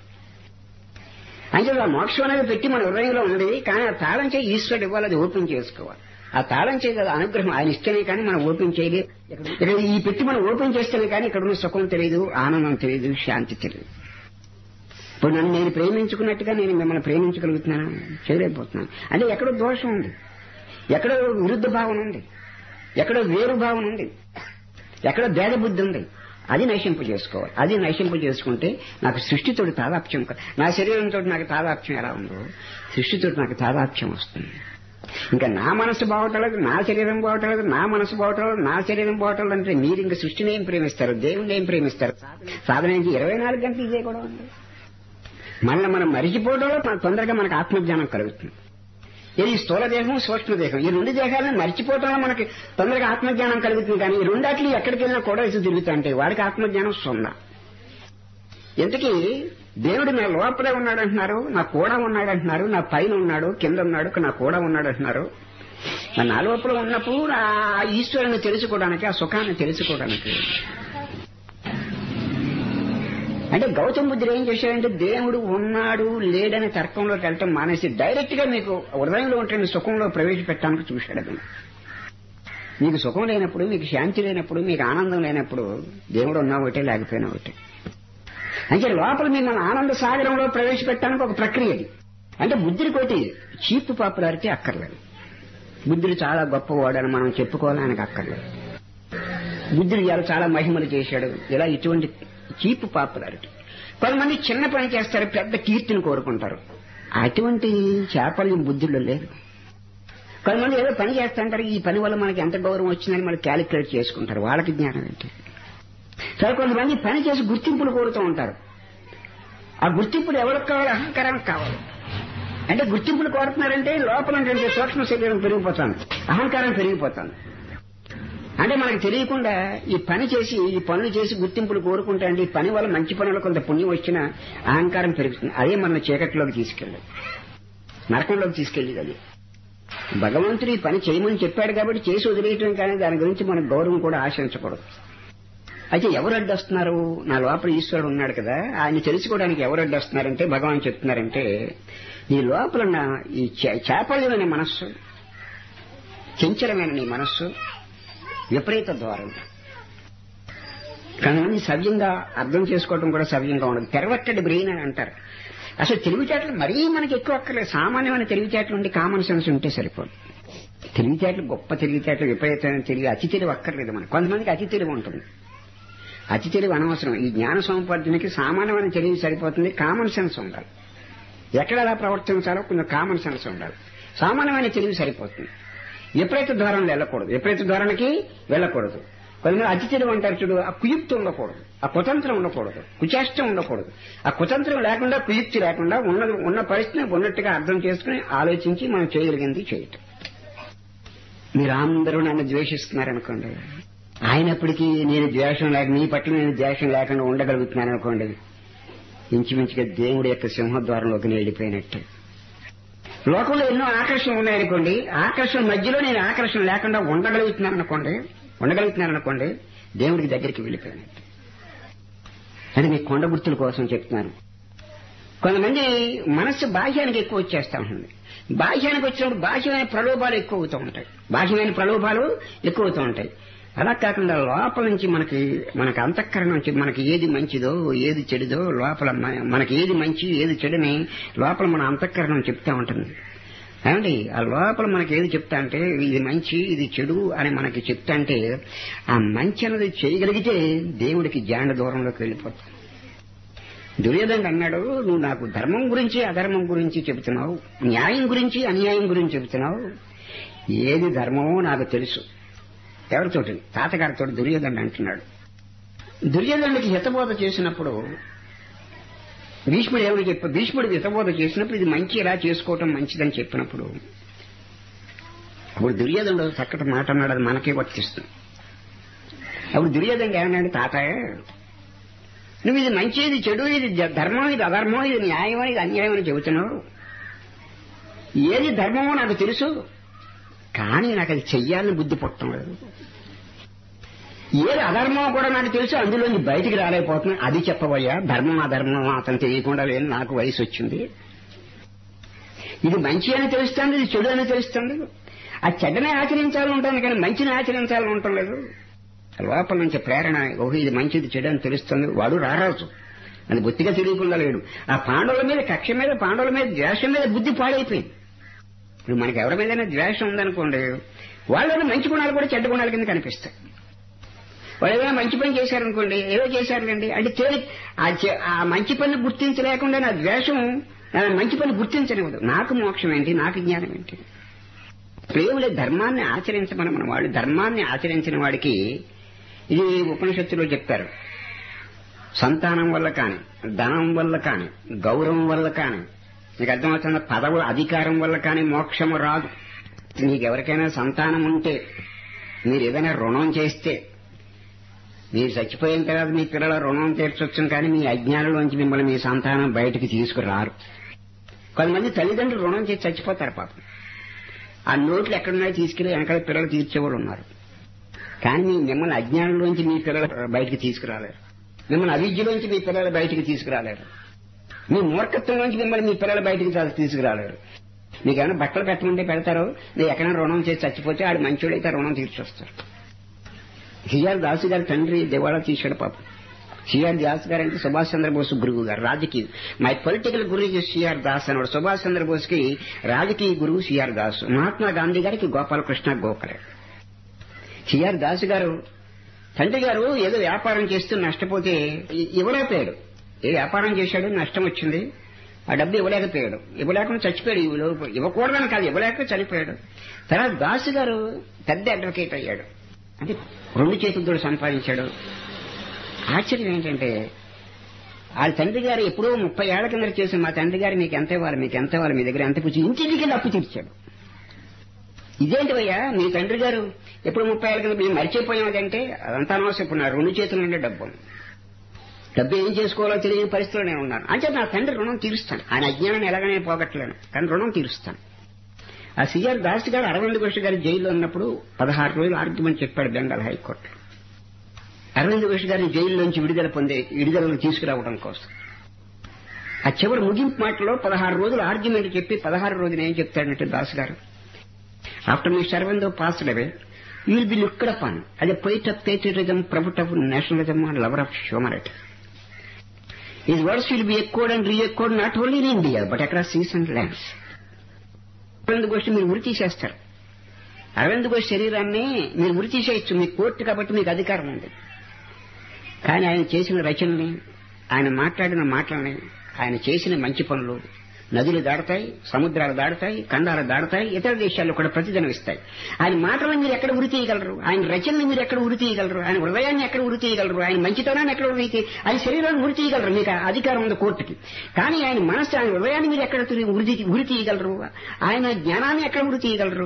అంటే ఆ మోక్షం అనేది పెట్టి మన హృదయంలో ఉంది కానీ ఆ తాళం చేయి ఈశ్వరుడు ఇవ్వాలి అది ఓపెన్ చేసుకోవాలి ఆ తాళం చేయ అనుగ్రహం ఆయన ఇస్తేనే కానీ మనం ఓపెన్ చేయలేదు ఇక్కడ ఈ పెట్టి మనం ఓపెన్ చేస్తేనే కానీ ఇక్కడ ఉన్న సుఖం తెలియదు ఆనందం తెలియదు శాంతి తెలియదు ఇప్పుడు నన్ను నేను ప్రేమించుకున్నట్టుగా నేను మిమ్మల్ని ప్రేమించగలుగుతున్నాను చేయలేకపోతున్నాను అంటే ఎక్కడో దోషం ఉంది ఎక్కడో విరుద్ధ భావన ఉంది ఎక్కడో వేరు భావన ఉంది ఎక్కడో భేద బుద్ధి ఉంది అది నశింపు చేసుకోవాలి అది నశింపు చేసుకుంటే నాకు సృష్టితోటి తాదాప్యం నా శరీరంతో నాకు తాదాప్యం ఎలా ఉందో సృష్టితోటి నాకు తాదాప్యం వస్తుంది ఇంకా నా మనసు బాగోటలేదు నా శరీరం బాగోటలేదు నా మనసు బాగోటలేదు నా శరీరం బాగోటలేదు అంటే మీరు ఇంకా సృష్టిని ఏం ప్రేమిస్తారు దేవుని ఏం ప్రేమిస్తారు సాధన ఇరవై నాలుగు గంటలు ఇదే కూడా ఉంది మళ్ళీ మనం మరిచిపోవడంలో తొందరగా మనకు ఆత్మజ్ఞానం కలుగుతుంది ఇది స్థూల దేహం సూక్ష్మ దేహం ఈ రెండు దేహాలను మర్చిపోవటంలో మనకి తొందరగా ఆత్మజ్ఞానం కలుగుతుంది కానీ ఈ రెండాట్లు ఎక్కడికి వెళ్ళినా కూడా ఇసు తిరుగుతుంటే వాడికి ఆత్మజ్ఞానం సున్నా ఇంతకీ దేవుడు నా లోపలే ఉన్నాడంటున్నారు నా కూడా ఉన్నాడంటున్నారు నా పైన ఉన్నాడు కింద ఉన్నాడు నా కూడా ఉన్నాడంటున్నారు నా లోపల ఉన్నప్పుడు ఆ ఈశ్వరుని తెలుసుకోవడానికి ఆ సుఖాన్ని తెలుసుకోవడానికి అంటే గౌతమ బుద్ధుడు ఏం చేశాడంటే దేవుడు ఉన్నాడు లేడని తర్కంలోకి వెళ్ళటం మానేసి డైరెక్ట్ గా మీకు హృదయంలో ఉంటున్న సుఖంలో ప్రవేశపెట్టడానికి చూశాడు అది మీకు సుఖం లేనప్పుడు మీకు శాంతి లేనప్పుడు మీకు ఆనందం లేనప్పుడు దేవుడు ఉన్నా ఒకటే లేకపోయినా ఒకటే అంటే లోపల మిమ్మల్ని ఆనంద సాగరంలో ప్రవేశపెట్టడానికి ఒక ప్రక్రియ అది అంటే బుద్ధుడి కోటి చీప్ పాపులారిటీ అక్కర్లేదు బుద్ధుడు చాలా గొప్పవాడని మనం చెప్పుకోవాలి ఆయనకు అక్కర్లేదు బుద్ధుడు ఇలా చాలా మహిమలు చేశాడు ఇలా ఇటువంటి చీప్ పాపులారిటీ కొంతమంది చిన్న పని చేస్తారు పెద్ద కీర్తిని కోరుకుంటారు అటువంటి చాపల్యం బుద్ధుల్లో లేదు కొంతమంది ఏదో పని చేస్తుంటారు ఈ పని వల్ల మనకి ఎంత గౌరవం వచ్చిందని మనం క్యాలిక్యులేట్ చేసుకుంటారు వాళ్ళకి జ్ఞానం ఏంటి సరే కొంతమంది పని చేసి గుర్తింపులు కోరుతూ ఉంటారు ఆ గుర్తింపులు ఎవరికి కావాలి అహంకారానికి కావాలి అంటే గుర్తింపులు కోరుతున్నారంటే లోపల ఉన్నటువంటి సూక్ష్మ శరీరం పెరిగిపోతాను అహంకారం పెరిగిపోతాను అంటే మనకు తెలియకుండా ఈ పని చేసి ఈ పనులు చేసి గుర్తింపులు కోరుకుంటా అంటే ఈ పని వల్ల మంచి పనులు కొంత పుణ్యం వచ్చినా అహంకారం పెరుగుతుంది అదే మన చీకటిలోకి తీసుకెళ్ళదు నరకంలోకి తీసుకెళ్ళేది అది భగవంతుడు ఈ పని చేయమని చెప్పాడు కాబట్టి చేసి వదిలేయటం కానీ దాని గురించి మనకు గౌరవం కూడా ఆశించకూడదు అయితే ఎవరు అడ్డొస్తున్నారు నా లోపల ఈశ్వరుడు ఉన్నాడు కదా ఆయన తెలుసుకోవడానికి ఎవరు అడ్డొస్తున్నారంటే భగవాన్ చెప్తున్నారంటే నీ లోపల ఉన్న ఈ చే- చాపల్యమైన మనస్సు చంచలమైన నీ మనస్సు విపరీత ద్వారం కొంతమంది సవ్యంగా అర్థం చేసుకోవడం కూడా సవ్యంగా ఉండదు తెరవట్టడి బ్రెయిన్ అని అంటారు అసలు తెలివితేటలు మరీ మనకి ఎక్కువ అక్కర్లేదు సామాన్యమైన తెలివితేటలు ఉండి కామన్ సెన్స్ ఉంటే సరిపోదు తెలివితేటలు గొప్ప తెలివితేటలు విపరీతమైన తెలివి అతి తెలివి అక్కర్లేదు మనకు కొంతమందికి అతి తెలివి ఉంటుంది అతి తెలివి అనవసరం ఈ జ్ఞాన సముపార్జనకి సామాన్యమైన తెలివి సరిపోతుంది కామన్ సెన్స్ ఉండాలి ఎక్కడ ఎలా ప్రవర్తించాలో కొంచెం కామన్ సెన్స్ ఉండాలి సామాన్యమైన తెలివి సరిపోతుంది విపరీత ధోరణిలో వెళ్ళకూడదు విపరీత ధోరణికి వెళ్ళకూడదు కొంతమంది అతి తెలివి అంటారు చూడు ఆ కుయుక్తి ఉండకూడదు ఆ కుతంత్రం ఉండకూడదు కుచేష్టం ఉండకూడదు ఆ కుతంత్రం లేకుండా కుయుక్తి లేకుండా ఉన్న ఉన్న పరిస్థితిని ఉన్నట్టుగా అర్థం చేసుకుని ఆలోచించి మనం చేయగలిగింది చేయటం మీరు అందరూ నన్ను ద్వేషిస్తున్నారనుకోండి ఆయనప్పటికీ నేను ద్వేషం లేక నీ పట్ల నేను ద్వేషం లేకుండా ఉండగలుగుతున్నాను అనుకోండి ఇంచుమించుగా దేవుడి యొక్క సింహద్వారంలోకి నేను వెళ్ళిపోయినట్టు లోకంలో ఎన్నో ఆకర్షణలు ఉన్నాయనుకోండి ఆకర్షణ మధ్యలో నేను ఆకర్షణ లేకుండా ఉండగలుగుతున్నాను అనుకోండి ఉండగలుగుతున్నాను అనుకోండి దేవుడికి దగ్గరికి వెళ్ళిపోయినట్టు అది మీ కొండ గుర్తుల కోసం చెప్తున్నాను కొంతమంది మనస్సు బాహ్యానికి ఎక్కువ వచ్చేస్తా ఉంటుంది బాహ్యానికి వచ్చినప్పుడు బాహ్యమైన ప్రలోభాలు ఎక్కువ అవుతూ ఉంటాయి బాహ్యమైన ప్రలోభాలు ఎక్కువ అవుతూ ఉంటాయి అలా కాకుండా లోపల నుంచి మనకి మనకి అంతఃకరణ నుంచి మనకి ఏది మంచిదో ఏది చెడుదో లోపల మ- మనకి ఏది మంచి ఏది చెడుని లోపల మన అంతఃకరణం చెప్తా ఉంటుంది ఏమండి ఆ లోపల మనకి ఏది చెప్తా అంటే ఇది మంచి ఇది చెడు అని మనకి చెప్తా అంటే ఆ మంచి అన్నది చేయగలిగితే దేవుడికి జాండ దూరంలోకి వెళ్ళిపోతాం దుర్యోధనుడు అన్నాడు నువ్వు నాకు ధర్మం గురించి అధర్మం గురించి చెబుతున్నావు న్యాయం గురించి అన్యాయం గురించి చెబుతున్నావు ఏది ధర్మమో నాకు తెలుసు ఎవరితోటి తాతగారితో దుర్యోధనుడు అంటున్నాడు దుర్యోధనుడికి హితబోధ చేసినప్పుడు భీష్ముడు ఏమని చెప్ప భీష్ముడికి హితబోధ చేసినప్పుడు ఇది మంచి ఎలా చేసుకోవటం మంచిదని చెప్పినప్పుడు అప్పుడు దుర్యోధనుడు చక్కటి మాట అన్నాడు అది మనకే వర్తిస్తుంది అప్పుడు దుర్యోధనుడు ఏమన్నాడు తాతయ్య నువ్వు ఇది మంచి ఇది చెడు ఇది జ- ధర్మం ఇది అధర్మం ఇది న్యాయం ఇది అన్యాయం అని చెబుతున్నావు ఏది ధర్మమో నాకు తెలుసు కానీ నాకు అది చెయ్యాలని బుద్ధి పుట్టడం లేదు ఏది అధర్మం కూడా నాకు తెలుసు అందులోంచి బయటికి రాలేకపోతున్నా అది చెప్పబోయా ధర్మం అధర్మం అతను తెలియకుండా లేని నాకు వయసు వచ్చింది ఇది మంచి అని తెలుస్తుంది ఇది చెడు అని తెలుస్తుంది ఆ చెడ్డనే ఆచరించాలని ఉంటాను కానీ మంచిని ఆచరించాలని ఉండటం లేదు లోపల నుంచి ప్రేరణ ఓహో ఇది మంచిది చెడు అని తెలుస్తుంది వాడు రారాజు అది బొత్తిగా తెలియకుండా లేడు ఆ పాండవుల మీద కక్ష మీద పాండవుల మీద ద్వేషం మీద బుద్ధి పాడైపోయింది ఇప్పుడు మనకి ఎవరి మీదైనా ద్వేషం ఉందనుకోండి వాళ్ళలో మంచి గుణాలు కూడా చెడ్డ గుణాల కింద కనిపిస్తాయి వాళ్ళు ఏదైనా మంచి పని చేశారనుకోండి ఏదో చేశారులేండి అంటే తేలి ఆ చే- ఆ మంచి పని గుర్తించలేకుండా నా ద్వేషం నా మంచి పని గుర్తించనివ్వదు నాకు మోక్షం ఏంటి నాకు జ్ఞానం ఏంటి ప్రేమలే ధర్మాన్ని ఆచరించమని మన వాళ్ళు ధర్మాన్ని ఆచరించిన వాడికి ఇది ఉపనిషత్తులో చెప్పారు సంతానం వల్ల కాని ధనం వల్ల కాని గౌరవం వల్ల కాని నీకు అర్థమవుతున్న పదవుల అధికారం వల్ల కాని మోక్షము రాదు నీకు ఎవరికైనా సంతానం ఉంటే మీరు ఏదైనా రుణం చేస్తే మీరు చచ్చిపోయిన తర్వాత మీ పిల్లల రుణం తీర్చొచ్చు కానీ మీ అజ్ఞానంలోంచి మిమ్మల్ని మీ సంతానం బయటికి తీసుకురారు కొంతమంది తల్లిదండ్రులు రుణం చేసి చచ్చిపోతారు పాపం ఆ నోట్లు ఎక్కడున్నాయో తీసుకెళ్లి వెనకాల పిల్లలు తీర్చేవాళ్ళు ఉన్నారు కానీ మీ మిమ్మల్ని అజ్ఞానంలోంచి మీ పిల్లలు బయటికి తీసుకురాలేరు మిమ్మల్ని అవిద్యలోంచి మీ పిల్లలు బయటికి తీసుకురాలేరు మీ మూర్ఖత్వంలోంచి మిమ్మల్ని మీ పిల్లలు బయటికి తా- తీసుకురాలేరు మీకు ఏమైనా బట్టలు పెట్టమంటే పెడతారో మీరు ఎక్కడైనా రుణం చేసి చచ్చిపోతే ఆడు మంచోడైతే ఆ రుణం తీర్చొస్తారు సిఆర్ దాసు గారి తండ్రి దివాళా తీశాడు పాపం సిఆర్ దాస్ గారు అంటే సుభాష్ చంద్రబోస్ గురువు గారు రాజకీయ మై పొలిటికల్ గురువు సిఆర్ దాస్ అన్నాడు సుభాష్ చంద్రబోస్ కి రాజకీయ గురువు సిఆర్ దాస్ మహాత్మా గాంధీ గారికి గోపాలకృష్ణ గోఖలే సిఆర్ దాస్ గారు తండ్రి గారు ఏదో వ్యాపారం చేస్తూ నష్టపోతే ఇ- ఇవ్వలేకపోయాడు ఏ వ్యాపారం చేశాడు నష్టం వచ్చింది ఆ డబ్బు ఇవ్వలేకపోయాడు ఇవ్వలేకుండా చచ్చిపోయాడు ఇవ్వలేక- ఇవ్వకూడదని కాదు ఇవ్వలేక చనిపోయాడు తర్వాత దాసు గారు పెద్ద అడ్వకేట్ అయ్యాడు అంటే రెండు చేతులతో సంపాదించాడు ఆశ్చర్యం ఏంటంటే వాళ్ళ తండ్రి గారు ఎప్పుడో ముప్పై ఏళ్ల కింద చేసి మా తండ్రి గారు మీకు ఎంత ఇవ్వాలి మీకు ఎంత ఇవ్వాలి మీ దగ్గర ఎంత కూర్చి ఇంటికి అప్పు తీర్చాడు ఇదేంటి భయ్యా మీ తండ్రి గారు ఎప్పుడు ముప్పై ఏళ్ళ కింద మేము మర్చిపోయామంటే అదంతా అనవసరం ఇప్పుడు నా రెండు చేతుల నుండి డబ్బు డబ్బు ఏం చేసుకోవాలో తెలియని పరిస్థితిలో నేను ఉన్నాను అంటే నా తండ్రి రుణం తీరుస్తాను ఆయన అజ్ఞానాన్ని ఎలాగనే పోగొట్టలేను కానీ రుణం తీరుస్తాను ఆ సిఆర్ దాస్ గారు అరవింద్ ఘోష్ గారు జైల్లో ఉన్నప్పుడు పదహారు రోజులు ఆర్గ్యుమెంట్ చెప్పాడు బెంగాల్ హైకోర్టు అరవింద్ ఘోష్ గారిని జైల్లోంచి విడుదల పొందే విడుదలను తీసుకురావడం కోసం ఆ చివరి ముగింపు మాటలో పదహారు రోజులు ఆర్గ్యుమెంట్ చెప్పి పదహారు రోజులు ఏం చెప్తాడంటే దాస్ గారు ఆఫ్టర్ మీ సర్వెందో passed away you will be looked upon అది poet of patriotism prophet of nationalism and lover of humanity His words will be echoed and re-echoed not only in India, but across seas and lands. Aravind Ghosh మీరు ఉరి తీసేస్తారు అరవింద్ ఘోష్ శరీరాన్ని మీరు ఉరి తీసేయచ్చు మీ కోర్టు కాబట్టి మీకు అధికారం ఉంది కానీ ఆయన చేసిన రచనల్ని ఆయన మాట్లాడిన మాటలని ఆయన చేసిన మంచి పనులు నదులు దాడతాయి సముద్రాలు దాడతాయి ఖండాలు దాడతాయి ఇతర దేశాల్లో కూడా ప్రతిదినం ఇస్తాయి ఆయన మాటలను మీరు ఎక్కడ ఉరి తీయగలరు ఆయన రచనని మీరు ఎక్కడ ఉరి తీయగలరు ఆయన హృదయాన్ని ఎక్కడ ఉరి తీయగలరు ఆయన మంచితనాన్ని ఎక్కడ ఉరి తీ- ఆయన శరీరాన్ని ఉరి తీయగలరు మీకు ఆ అధికారం ఉంది కోర్టుకి కానీ ఆయన మనసు ఆయన హృదయాన్ని మీరు ఎక్కడ తిరిగి ఉరి తీ- ఉరి తీయగలరు ఆయన జ్ఞానాన్ని ఎక్కడ ఉరి తీయగలరు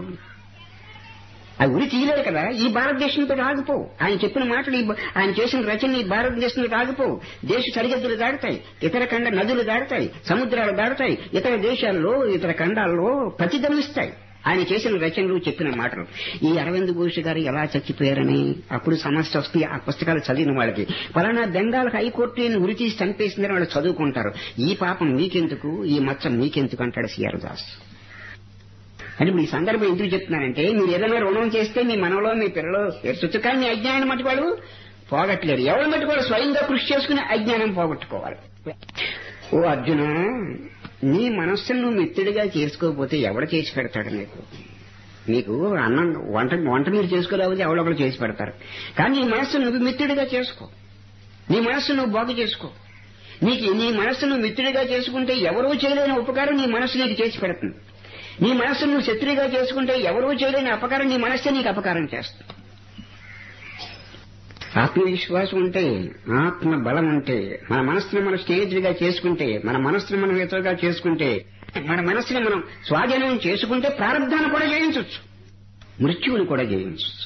అది ఉరి తీయలేదు కదా ఈ భారతదేశంతో ఆగిపోవు ఆయన చెప్పిన మాటలు ఈ బ- ఆయన చేసిన రచన ఈ భారతదేశంతో ఆగిపోవు దేశ సరిహద్దులు దాడతాయి ఇతర ఖండ నదులు దాడతాయి సముద్రాలు దాడతాయి ఇతర దేశాల్లో ఇతర ఖండాల్లో ప్రతిధ్వనిస్తాయి ఆయన చేసిన రచనలు చెప్పిన మాటలు ఈ అరవింద్ ఘోష్ గారు ఎలా చచ్చిపోయారని అప్పుడు సమస్య వస్తే ఆ పుస్తకాలు చదివిన వాళ్ళకి పలానా బెంగాల్ హైకోర్టు ఈయన ఉరి తీసి చంపేసిందని వాళ్ళు చదువుకుంటారు ఈ పాపం మీకెందుకు ఈ మచ్చ మీకెందుకు అంటాడు సిఆర్ దాస్ అంటే ఇప్పుడు ఈ సందర్భం ఎందుకు చెప్తున్నానంటే మీరు ఏదైనా రుణం చేస్తే మీ మనలో మీ పిల్లలు ఎర్చొచ్చు కానీ మీ అజ్ఞానం మట్టి వాళ్ళు పోగొట్టలేరు ఎవరి మట్టి వాళ్ళు స్వయంగా కృషి చేసుకుని అజ్ఞానం పోగొట్టుకోవాలి ఓ అర్జున నీ మనస్సును నువ్వు మిత్రుడిగా చేసుకోకపోతే ఎవడు చేసి పెడతాడు నీకు నీకు అన్నం వంట వంట మీరు చేసుకోలేకపోతే ఎవడొకరు చేసి పెడతారు కానీ నీ మనస్సును నువ్వు మిత్రుడిగా చేసుకో నీ మనస్సు నువ్వు బాగు చేసుకో నీకు నీ మనస్సు నువ్వు మిత్రుడిగా చేసుకుంటే ఎవరూ చేయలేని ఉపకారం నీ మనస్సు నీకు చేసి పెడుతుంది నీ మనస్సును నువ్వు శత్రువుగా చేసుకుంటే ఎవరూ చేయలేని అపకారం నీ మనస్సే నీకు అపకారం చేస్తుంది ఆత్మవిశ్వాసం ఉంటే ఆత్మ బలం ఉంటే మన మనస్సును మనం స్నేహితుడిగా చేసుకుంటే మన మనస్సును మనం ఇతరుగా చేసుకుంటే మన మనస్సుని మనం స్వాధీనం చేసుకుంటే ప్రారంధాన్ని కూడా జయించవచ్చు మృత్యువుని కూడా జయించవచ్చు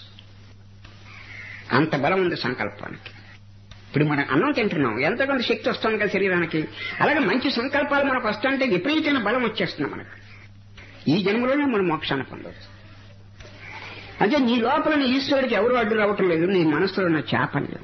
అంత బలం ఉంది సంకల్పానికి ఇప్పుడు మనం అన్నం తింటున్నాం ఎంతో కొంత శక్తి వస్తుంది కదా శరీరానికి అలాగే మంచి సంకల్పాలు మనకు వస్తుంటే విపరీతమైన బలం వచ్చేస్తుంది మనకు ఈ జన్మలోనే మనం మోక్షాన్ని పొందవచ్చు అంటే నీ లోపల నీ ఈశ్వరుడికి ఎవరు అడ్డు రావటం లేదు నీ మనసులో ఉన్న చేపని లేదు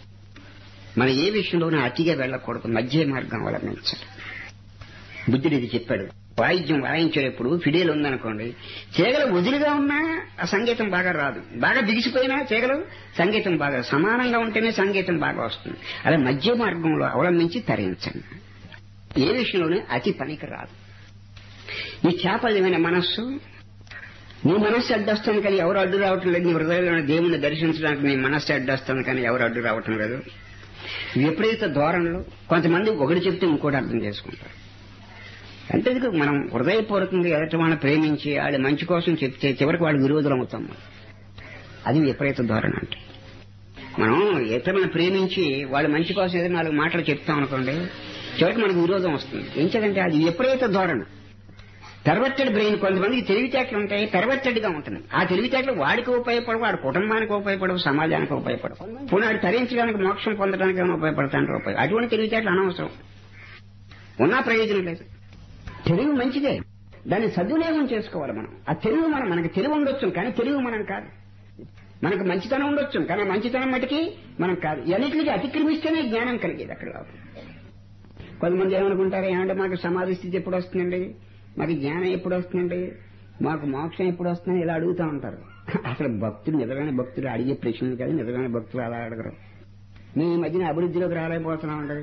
మన ఏ విషయంలోనూ అతిగా వెళ్ళకూడదు మధ్య మార్గం అవలంబించాలి బుద్ధుడు ఇది చెప్పాడు వాయిద్యం వాయించేటప్పుడు ఫిడేలు ఉందనుకోండి చేగలు వదిలిగా ఉన్నా ఆ సంగీతం బాగా రాదు బాగా బిగిసిపోయినా చేగలు సంగీతం బాగా సమానంగా ఉంటేనే సంగీతం బాగా వస్తుంది అలా మధ్య మార్గంలో అవలంబించి తరించండి ఏ విషయంలోనే అతి పనికి రాదు నీ చేపలమైన మనస్సు నీ మనస్సు అడ్డొస్తుంది కానీ ఎవరు అడ్డు రావటం లేదు నీ హృదయంలో ఉన్న దేవుణ్ణి దర్శించడానికి నీ మనస్సు అడ్డొస్తుంది కానీ ఎవరు అడ్డు రావటం లేదు విపరీత ధోరణిలో కొంతమంది ఒకటి చెప్తే ఇంకోటి అర్థం చేసుకుంటారు అంటే ఇది మనం హృదయపూర్వకంగా ఎదుటి వాళ్ళని ప్రేమించి వాళ్ళ మంచి కోసం చెప్తే చివరికి వాళ్ళు విరోధులు అవుతాం మనం. అది విపరీత ధోరణి అంటే మనం ఇతరులను ప్రేమించి వాళ్ళ మంచి కోసం ఏదైనా నాలుగు మాటలు చెప్తాం అనుకోండి చివరికి మనకు విరోధం వస్తుంది ఏంటంటే అది విపరీత ధోరణి పెరవెట్టడి బ్రెయిన్ కొంతమందికి తెలివితేటలు ఉంటాయి పెరవెట్టడిగా ఉంటుంది ఆ తెలివితేటలు వాడికి ఉపయోగపడవు వాడి కుటుంబానికి ఉపయోగపడవు సమాజానికి ఉపయోగపడవు పోనీ వాడు తరించడానికి మోక్షం పొందడానికి ఏమైనా ఉపయోగపడతానికి ఉపయోగం అటువంటి తెలివితేటలు అనవసరం ఉన్నా ప్రయోజనం లేదు తెలివి మంచిదే దాన్ని సద్వినియోగం చేసుకోవాలి మనం ఆ తెలివి మనం మనకి తెలివి ఉండొచ్చు కానీ తెలివి మనం కాదు మనకు మంచితనం ఉండొచ్చు కానీ ఆ మంచితనం మటుకి మనం కాదు అన్నిటికీ అతిక్రమిస్తేనే జ్ఞానం కలిగేది అక్కడ లోపల. కొంతమంది ఏమనుకుంటారు ఏమంటే మాకు సమాధి స్థితి ఎప్పుడు వస్తుందండి మాకు జ్ఞానం ఎప్పుడు వస్తుందండి మాకు మోక్షం ఎప్పుడు వస్తుందని ఇలా అడుగుతూ ఉంటారు అసలు భక్తులు నిజమైన భక్తులు అడిగే ప్రశ్నలు కాదు నిజమైన భక్తులు అలా అడగరు మేము ఈ మధ్యన అభివృద్ధిలోకి రాలేకపోతున్నాం అండి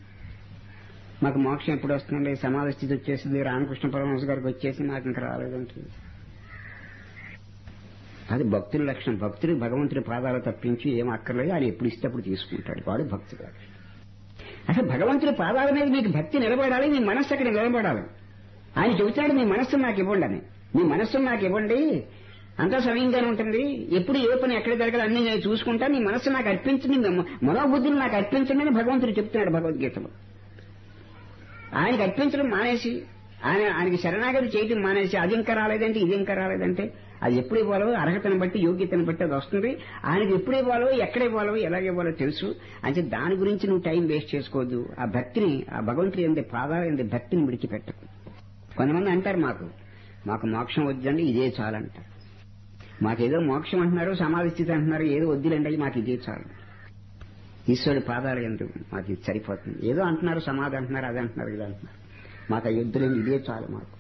మాకు మోక్షం ఎప్పుడు వస్తుందండి సమాధి స్థితి వచ్చేసింది రామకృష్ణ పరమహంస గారికి వచ్చేసి మాకు ఇంకా రాలేదంటే అది భక్తుల లక్షణం భక్తుడు భగవంతుడి పాదాలు తప్పించి ఏం అక్కర్లేదు ఆయన ఎప్పుడు ఇస్తే అప్పుడు తీసుకుంటాడు వాడు భక్తుడు అసలు భగవంతుడి పాదాల మీద మీకు భక్తి నిలబడాలి మీ మనస్సు అక్కడ నిలబడాలి ఆయన చెబుతాడు మీ మనస్సును నాకు ఇవ్వండి అని మీ మనస్సును నాకు ఇవ్వండి అంతా సమయంగానే ఉంటుంది ఎప్పుడు ఏ పని ఎక్కడ జరగాలి అన్ని నేను చూసుకుంటా నీ మనస్సు నాకు అర్పించండి మీ మనోబుద్ధిని నాకు అర్పించండి అని భగవంతుడు చెప్తున్నాడు భగవద్గీతలో ఆయనకి అర్పించడం మానేసి ఆయన ఆయనకి శరణాగతి చేయటం మానేసి అది ఇంకా రాలేదంటే ఇది ఇంకా రాలేదంటే అది ఎప్పుడు ఇవ్వాలో అర్హతను బట్టి యోగ్యతను బట్టి అది వస్తుంది ఆయనకి ఎప్పుడు ఇవ్వాలో ఎక్కడ ఇవ్వాలో ఎలాగ ఇవ్వాలో తెలుసు అంటే దాని గురించి నువ్వు టైం వేస్ట్ చేసుకోవద్దు ఆ భక్తిని ఆ భగవంతుడి ఎందు పాదాల ఎందు భక్తిని విడిచిపెట్టకు కొంతమంది అంటారు మాకు మాకు మోక్షం వద్దండి ఇదే చాలంటారు మాకేదో మోక్షం అంటున్నారు సమాధి స్థితి అంటున్నారు ఏదో వద్దులండి మాకు ఇదే చాలు ఈశ్వరుడి పాదాలు ఎందుకు మాకు ఇది సరిపోతుంది ఏదో అంటున్నారు సమాధి అంటున్నారు అది అంటున్నారు ఇది అంటున్నారు మాకు ఆ యుద్ధులేని ఇదే చాలు మాకు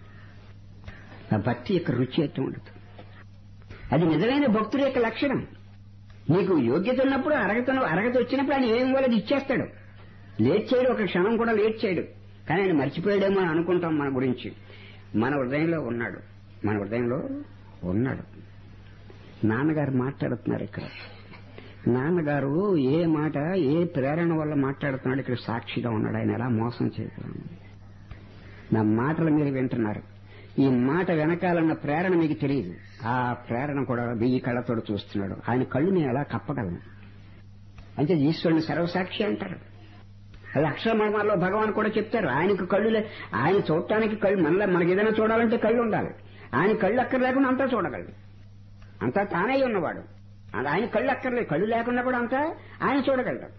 ఆ భక్తి యొక్క రుచి ఎట్టు ఉండదు అది నిజమైన భక్తుడి యొక్క లక్షణం నీకు యోగ్యత ఉన్నప్పుడు అర్హత అర్హత వచ్చినప్పుడు ఆయన ఏం వాళ్ళది ఇచ్చేస్తాడు లేట్ చేయడు ఒక క్షణం కూడా లేట్ చేయడు కానీ ఆయన మర్చిపోయాడేమో అని అనుకుంటాం మన గురించి మన హృదయంలో ఉన్నాడు మన హృదయంలో ఉన్నాడు నాన్నగారు మాట్లాడుతున్నారు ఇక్కడ నాన్నగారు ఏ మాట ఏ ప్రేరణ వల్ల మాట్లాడుతున్నాడు ఇక్కడ సాక్షిగా ఉన్నాడు ఆయన ఎలా మోసం చేయగలను నా మాటలు మీరు వింటున్నారు ఈ మాట వెనకాలన్న ప్రేరణ మీకు తెలియదు ఆ ప్రేరణ కూడా వెయ్యి కళ్ళతో చూస్తున్నాడు ఆయన కళ్ళు నేను ఎలా కప్పగలను అంటే ఈశ్వరుని సర్వసాక్షి అంటారు అది అక్షరమర్మాల్లో భగవాన్ కూడా చెప్తారు ఆయనకు కళ్ళు లే- ఆయన చూడటానికి కళ్ళు మనలో మనకి ఏదైనా చూడాలంటే కళ్ళు ఉండాలి ఆయన కళ్ళు అక్కర్ లేకుండా అంతా చూడగలడు అంతా తానే ఉన్నవాడు అది ఆయన కళ్ళు అక్కర్లేదు కళ్ళు లేకుండా కూడా అంతా ఆయన చూడగలడు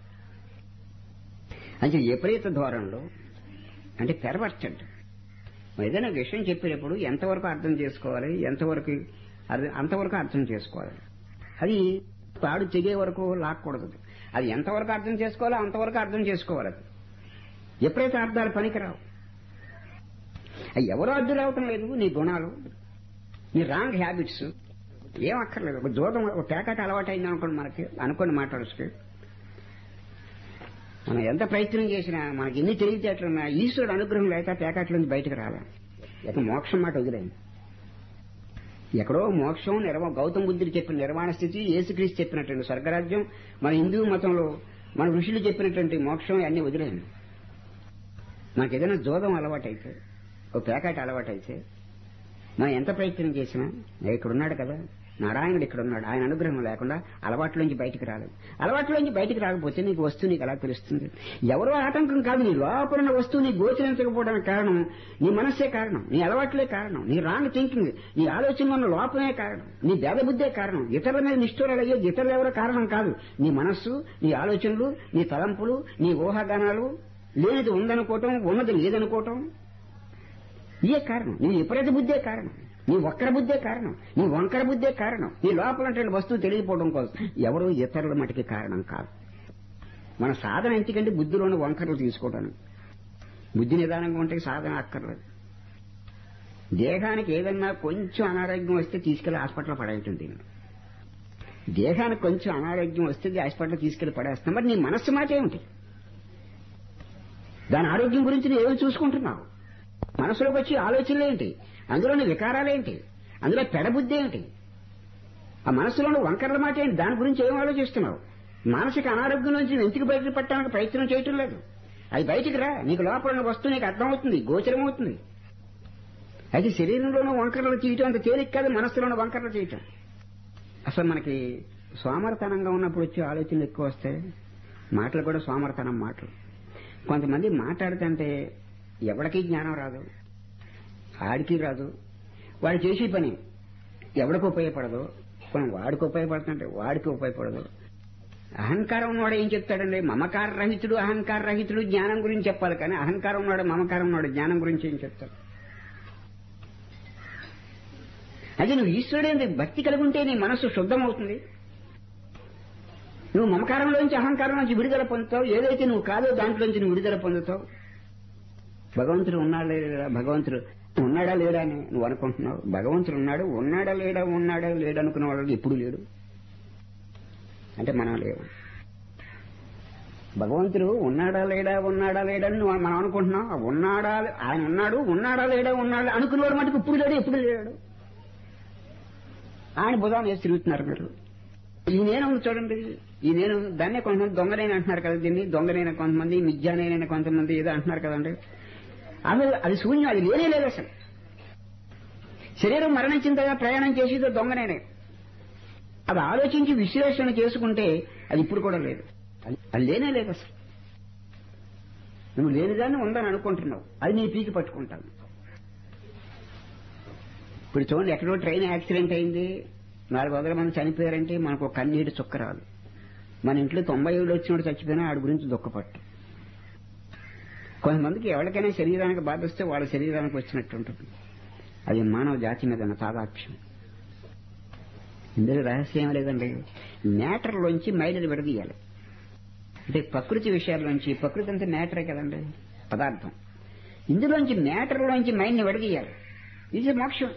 అంటే విపరీత ధోరణిలో అంటే పెరవర్చండి ఏదైనా విషయం చెప్పేటప్పుడు ఎంతవరకు అర్థం చేసుకోవాలి ఎంతవరకు అర్థం- అంతవరకు అర్థం చేసుకోవాలి అది తాడు తెగే వరకు లాక్కూడదు అది ఎంతవరకు అర్థం చేసుకోవాలో అంతవరకు అర్థం చేసుకోవాలి అది ఎప్పుడైతే అర్థాలు పనికిరావు అవి ఎవరో అడ్డు రావటం లేదు నీ గుణాలు నీ రాంగ్ హ్యాబిట్స్ ఏం అక్కర్లేదు ఒక జోదం ఒక పేకాట అలవాటు అయింది అనుకోండి మనకి అనుకోండి మాట్లాడుచుకి మనం ఎంత ప్రయత్నం చేసినా మనకి ఎన్ని తెలివితేటలున్నా ఈశ్వరుడు అనుగ్రహం లేక పేకాట్ల నుంచి బయటకు రాలే ఇక మోక్షం మాట వదిలేండి ఎక్కడో మోక్షం నిర్వ గౌతమ బుద్ధుడు చెప్పిన నిర్వాణ స్థితి యేసుక్రీస్తు చెప్పినటువంటి స్వర్గరాజ్యం మన హిందూ మతంలో మన ఋషులు చెప్పినటువంటి మోక్షం అన్ని వదిలేయండి మనకి ఏదైనా జోదం అలవాటైతే ఓ పేకాట అలవాటైతే మనం ఎంత ప్రయత్నం చేసినా ఇక్కడ ఉన్నాడు కదా నారాయణుడు ఇక్కడ ఉన్నాడు ఆయన అనుగ్రహం లేకుండా అలవాట్లోంచి బయటికి రాలేదు అలవాట్లోంచి బయటికి రాకపోతే నీకు వస్తువు నీకు ఎలా తెలుస్తుంది ఎవరో ఆటంకం కాదు నీ లోపల ఉన్న వస్తువు నీకు గోచరించకపోవడానికి కారణం నీ మనస్సే కారణం నీ అలవాట్లే కారణం నీ రాంగ్ థింకింగ్ నీ ఆలోచన ఉన్న లోపమే కారణం నీ బుద్ధే కారణం ఇతరుల మీద నిష్ఠూరాలు అయ్యేది ఇతరులు ఎవరో కారణం కాదు నీ మనస్సు నీ ఆలోచనలు నీ తలంపులు నీ ఊహాగానాలు లేనిది ఉందనుకోవటం ఉన్నది లేదనుకోవటం ఇదే కారణం నీ విపరీత బుద్ధే కారణం నీ వక్ర బుద్ధే కారణం నీ వంకర బుద్ధే కారణం నీ లోపల ఉన్నటువంటి వస్తువు తెలియకపోవడం కోసం ఎవరు ఇతరుల మటుకి కారణం కాదు మన సాధన ఎందుకంటే బుద్ధిలోని వంకరలు తీసుకోవడానికి బుద్ధి నిదానంగా ఉంటే సాధన అక్కర్లేదు దేహానికి ఏదన్నా కొంచెం అనారోగ్యం వస్తే తీసుకెళ్లి హాస్పిటల్ పడేయటం దేహానికి కొంచెం అనారోగ్యం వస్తే హాస్పిటల్ తీసుకెళ్లి పడేస్తాం మరి నీ మనస్సు మాట ఏమిటి దాని ఆరోగ్యం గురించి నువ్వు ఏమి చూసుకుంటున్నావు మనసులోకి వచ్చి ఆలోచనలేంటి అందులోని వికారాలేంటి అందులో పెడబుద్ధి ఏంటి ఆ మనసులోని వంకరల మాట ఏంటి దాని గురించి ఏం ఆలోచిస్తున్నావు మానసిక అనారోగ్యం నుంచి నువ్వు ఎందుకు బయటకు పట్టడానికి ప్రయత్నం చేయటం లేదు అది బయటికి రా నీకు లోపల ఉన్న వస్తువు నీకు అర్థమవుతుంది గోచరమవుతుంది అయితే శరీరంలోనూ వంకరలు చేయటం అంత తేలిక కాదు మనస్సులోనూ వంకరలు చేయటం అసలు మనకి సోమరతనంగా ఉన్నప్పుడు వచ్చే ఆలోచనలు ఎక్కువ వస్తాయి మాటలు కూడా సోమరతనం మాటలు కొంతమంది మాట్లాడుతుంటే ఎవడికి జ్ఞానం రాదు ఆడికి రాదు వాడు చేసే పని ఎవడికి ఉపయోగపడదు కొన్ని వాడికి ఉపయోగపడుతుంటే వాడికి ఉపయోగపడదు అహంకారం ఉన్నవాడు ఏం చెప్తాడండి మమకార రహితుడు అహంకార రహితుడు జ్ఞానం గురించి చెప్పాలి కానీ అహంకారం ఉన్నాడు మమకారం ఉన్నాడు జ్ఞానం గురించి ఏం చెప్తాడు అది నువ్వు ఈశ్వరుడే భక్తి కలిగి ఉంటే నీ మనస్సు శుద్ధమవుతుంది నువ్వు మమకారంలోంచి అహంకారంలోంచి విడుదల పొందుతావు ఏదైతే నువ్వు కాదో దాంట్లోంచి నువ్వు విడుదల పొందుతావు భగవంతుడు ఉన్నాడా లేడా భగవంతుడు ఉన్నాడా లేడా అని నువ్వు అనుకుంటున్నావు భగవంతుడు ఉన్నాడు ఉన్నాడా లేడా ఉన్నాడా లేడా అనుకున్న వాళ్ళు ఎప్పుడు లేడు అంటే మనం లేవు భగవంతుడు ఉన్నాడా లేడా ఉన్నాడా లేడా అని నువ్వు మనం అనుకుంటున్నాం ఉన్నాడా ఆయన ఉన్నాడు ఉన్నాడా లేడా ఉన్నాడా అనుకునేవాడు మటుకు ఇప్పుడు లేడు ఎప్పుడు లేడు ఆయన బుధాన్ని వేసి తిరుగుతున్నారు మీరు ఈ నేను చూడండి ఈ నేను దాన్నే కొంతమంది దొంగనైన అంటున్నారు కదా దీన్ని దొంగనైన కొంతమంది మిథ్యానైన కొంతమంది ఏదో అంటున్నారు కదండి అసలు అది శూన్యం అది లేనే లేదు అసలు శరీరం మరణించిన తర్వాత ప్రయాణం చేసేదో దొంగనేనే అది ఆలోచించి విశ్లేషణ చేసుకుంటే అది ఇప్పుడు కూడా లేదు అది అది లేనే లేదు అసలు నువ్వు లేనిదాన్ని ఉందని అనుకుంటున్నావు అది నీ పీకి పట్టుకుంటాను ఇప్పుడు చూడండి ఎక్కడో ట్రైన్ యాక్సిడెంట్ అయింది నాలుగు వందల మంది చనిపోయారంటే మనకు ఒక కన్నీటి చుక్క రాదు మన ఇంట్లో తొంభై ఏళ్ళు వచ్చినప్పుడు చచ్చిపోయినా ఆడి గురించి దుఃఖపట్టు కొంతమందికి ఎవరికైనా శరీరానికి బాధ వస్తే వాళ్ళ శరీరానికి వచ్చినట్టు ఉంటుంది అది మానవ జాతి మీద ఉన్న తాదాత్మ్యం ఇందులో రహస్యం ఏం లేదండి మ్యాటర్లోంచి మైండ్ని విడదీయాలి అంటే ప్రకృతి విషయాల్లోంచి ప్రకృతి అంతా మ్యాటరే కదండి పదార్థం ఇందులోంచి మ్యాటర్లోంచి మైండ్ని విడదీయాలి ఇది మోక్షం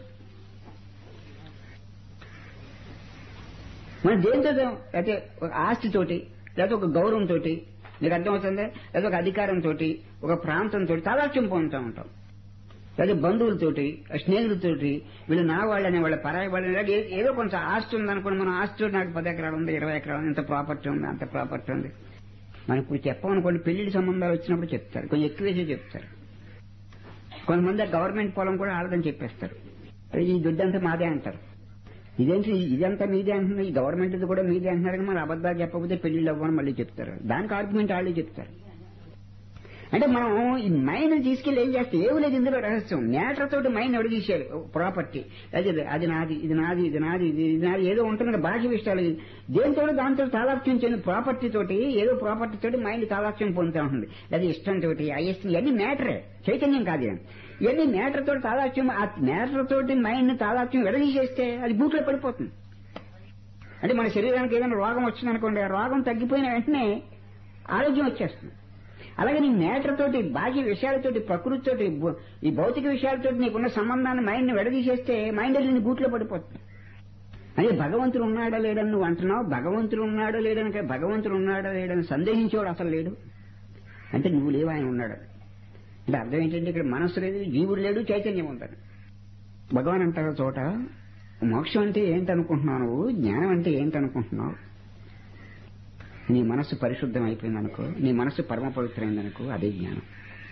మనం దేంతో అయితే ఒక ఆస్తితోటి లేకపోతే ఒక గౌరవంతో మీకు అర్థమవుతుందా లేదా ఒక అధికారంతో ఒక ప్రాంతంతో తాదాత్యం పొందుతూ ఉంటాం లేదా బంధువులతోటి స్నేహితులతోటి వీళ్ళు నా వాళ్ళని వాళ్ళ పరాయి వాళ్ళని లేదా ఏ- ఏదో కొంచెం ఆస్తి ఉందనుకోండి మనం ఆస్తి నాకు పది ఎకరాలు ఉంది ఇరవై ఎకరాలు ఉంది ఇంత ప్రాపర్టీ ఉంది అంత ప్రాపర్టీ ఉంది మనం ఇప్పుడు చెప్పమనుకోండి పెళ్లిడి సంబంధాలు వచ్చినప్పుడు చెప్తారు కొంచెం ఎక్కువేసే చెప్తారు కొంతమంది గవర్నమెంట్ పొలం కూడా ఆడదని చెప్పేస్తారు అరే ఈ దుడ్డంతా మాదే అంటారు ఇదేంటి ఇదంతా మీదే అంటున్నారు ఈ గవర్నమెంట్ కూడా మీదే అంటున్నారు కానీ మరి అబద్ధాలు చెప్పకపోతే పెళ్లిళ్ళు అవ్వని మళ్ళీ చెప్తారు దానికి ఆర్గ్యుమెంట్ వాళ్ళే చెప్తారు అంటే మనం ఈ మైండ్ తీసుకెళ్లి ఏం చేస్తే ఏమి లేదు ఇందులో రహస్యం మ్యాటర్ తోటి మైండ్ అడిగేసారు ప్రాపర్టీ అది అది నాది ఇది నాది ఇది నాది ఇది ఇది నాది ఏదో ఉంటుంది కదా బాహ్య విషయాలు దేంతో దాంతో తాదాత్మ్యం చెంది ప్రాపర్టీ తోటి ఏదో ప్రాపర్టీ తోటి మైండ్ తాదాత్మ్యం పొందుతూ ఉంటుంది అది ఇష్టం తోటి ఐఎస్టీ ఇవన్నీ మ్యాటరే చైతన్యం కాదు ఇవన్నీ. ఇవన్నీ మ్యాటర్ తోటి తాదాత్మ్యం ఆ మ్యాటర్ తోటి మైండ్ తాదాత్మ్యం విడదీసేస్తే అది బూట్లో పడిపోతుంది అంటే మన శరీరానికి ఏదైనా రోగం వచ్చిందనుకోండి ఆ రోగం తగ్గిపోయిన వెంటనే ఆరోగ్యం వచ్చేస్తుంది అలాగే నీ మ్యాటర్ తోటి బాహ్య విషయాలతోటి ప్రకృతితోటి భౌ- ఈ భౌతిక విషయాలతోటి నీకున్న సంబంధాన్ని మైండ్ ని విడదీసేస్తే మైండ్ నీ గూట్లో పడిపోతుంది అదే భగవంతుడు ఉన్నాడా లేడని నువ్వు అంటున్నావు భగవంతుడు ఉన్నాడో లేడని కాదు, భగవంతుడు ఉన్నాడా లేడని సందేహించేవాడు అసలు లేడు అంటే నువ్వు లేవు ఆయన ఉన్నాడు అంటే అర్థం ఏంటంటే ఇక్కడ మనస్సు లేదు జీవుడు లేడు చైతన్యం ఉందని భగవాన్ అంటారు చోట మోక్షం అంటే ఏంటనుకుంటున్నావు నువ్వు జ్ఞానం అంటే ఏంటనుకుంటున్నావు నీ మనస్సు పరిశుద్ధం అయిపోయిందనుకో నీ మనస్సు పరమ పవిత్రమైందనుకో అదే జ్ఞానం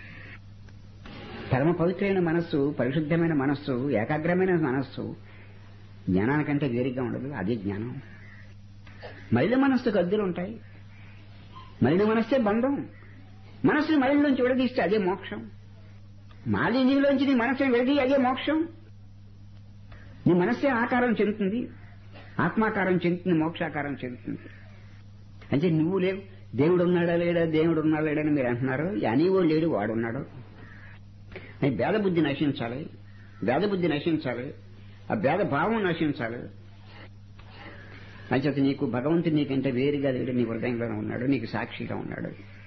పరమ పవిత్రమైన మనస్సు పరిశుద్ధమైన మనస్సు ఏకాగ్రమైన మనస్సు జ్ఞానానికంటే వేరుగా ఉండదు అదే జ్ఞానం మలిన మనస్సుకు అద్దులు ఉంటాయి మలిన మనస్సే బంధం మనస్సుని మలిలోంచి విడదీస్తే అదే మోక్షం మాలిన్యంలోంచి నీ మనస్సుని విడదీ అదే మోక్షం నీ మనస్సే ఆకారం చెందుతుంది ఆత్మాకారం చెందుతుంది మోక్షాకారం చెందుతుంది అంటే నువ్వు లేవు దేవుడు ఉన్నాడా లేడా దేవుడు ఉన్నాడా లేడని మీరు అంటున్నారు అనేవో లేడు వాడున్నాడు అని భేద బుద్ధి నశించాలి భేద బుద్ధి నశించాలి ఆ భేద భావం నశించాలి అంచేత నీకు భగవంతుడు నీకంటే వేరుగా లేడు నీ హృదయంలోనే ఉన్నాడు నీకు సాక్షిగా ఉన్నాడు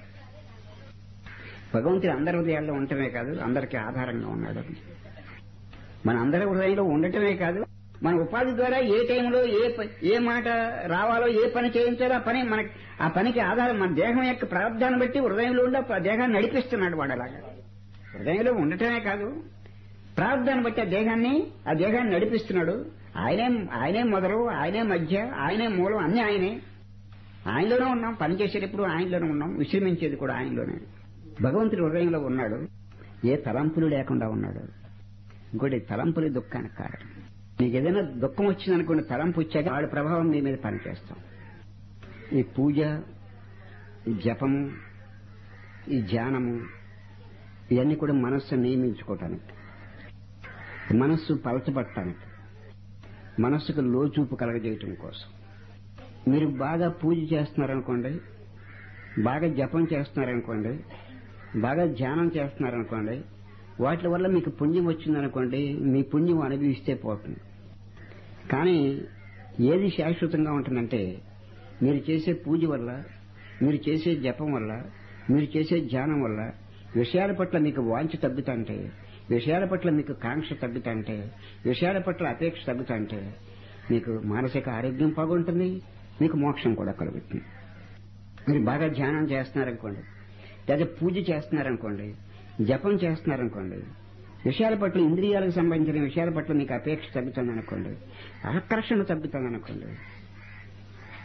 భగవంతుడు అందరి హృదయాల్లో ఉండటమే కాదు అందరికీ ఆధారంగా ఉన్నాడు మన అందరి హృదయంలో ఉండటమే కాదు మన ఉపాధి ద్వారా ఏ టైంలో ఏ ప- ఏ మాట రావాలో ఏ పని చేయించాలో ఆ పని మనకి ఆ పనికి ఆధారం మన దేహం యొక్క ప్రారంధాన్ని బట్టి హృదయంలో ఉండి ఆ దేహాన్ని నడిపిస్తున్నాడు వాడు అలాగా హృదయంలో ఉండటమే కాదు ప్రారంధాన్ని బట్టి ఆ దేహాన్ని ఆ దేహాన్ని నడిపిస్తున్నాడు ఆయనే ఆయనే మొదలు ఆయనే మధ్య ఆయనే మూలం అన్ని ఆయనే ఆయనలోనే ఉన్నాం పని చేసేటప్పుడు ఆయనలోనే ఉన్నాం విశ్రమించేది కూడా ఆయనలోనే భగవంతుడి హృదయంలో ఉన్నాడు ఏ తలంపులు లేకుండా ఉన్నాడు ఇంకోటి తలంపులు దుఃఖానికి కారణం నీకు ఏదైనా దుఃఖం వచ్చిందనుకోండి తలంపు వచ్చాక వాడి ప్రభావం నీ మీద పనిచేస్తాం ఈ పూజ ఈ జపము ఈ ధ్యానము ఇవన్నీ కూడా మనస్సు నియమించుకోవటానికి మనస్సు పలచబట్టడానికి మనస్సుకు లోచూపు కలగజేయటం కోసం మీరు బాగా పూజ చేస్తున్నారనుకోండి బాగా జపం చేస్తున్నారనుకోండి బాగా ధ్యానం చేస్తున్నారనుకోండి వాటి వల్ల మీకు పుణ్యం వచ్చిందనుకోండి మీ పుణ్యం అనుభవిస్తే పోతుంది కానీ ఏది శాశ్వతంగా ఉంటుందంటే మీరు చేసే పూజ వల్ల మీరు చేసే జపం వల్ల మీరు చేసే ధ్యానం వల్ల విషయాల పట్ల మీకు వాంఛ తగ్గుతాంటే విషయాల పట్ల మీకు కాంక్ష తగ్గుతాంటే విషయాల పట్ల అపేక్ష తగ్గుతాంటే మీకు మానసిక ఆరోగ్యం బాగుంటుంది మీకు మోక్షం కూడా కలుగుతుంది మీరు బాగా ధ్యానం చేస్తున్నారనుకోండి లేదా పూజ చేస్తున్నారనుకోండి జపం చేస్తున్నారనుకోండి విషయాల పట్ల ఇంద్రియాలకు సంబంధించిన విషయాల పట్ల మీకు అపేక్ష తగ్గుతుంది అనుకోండి ఆకర్షణ తగ్గుతుంది అనుకోండి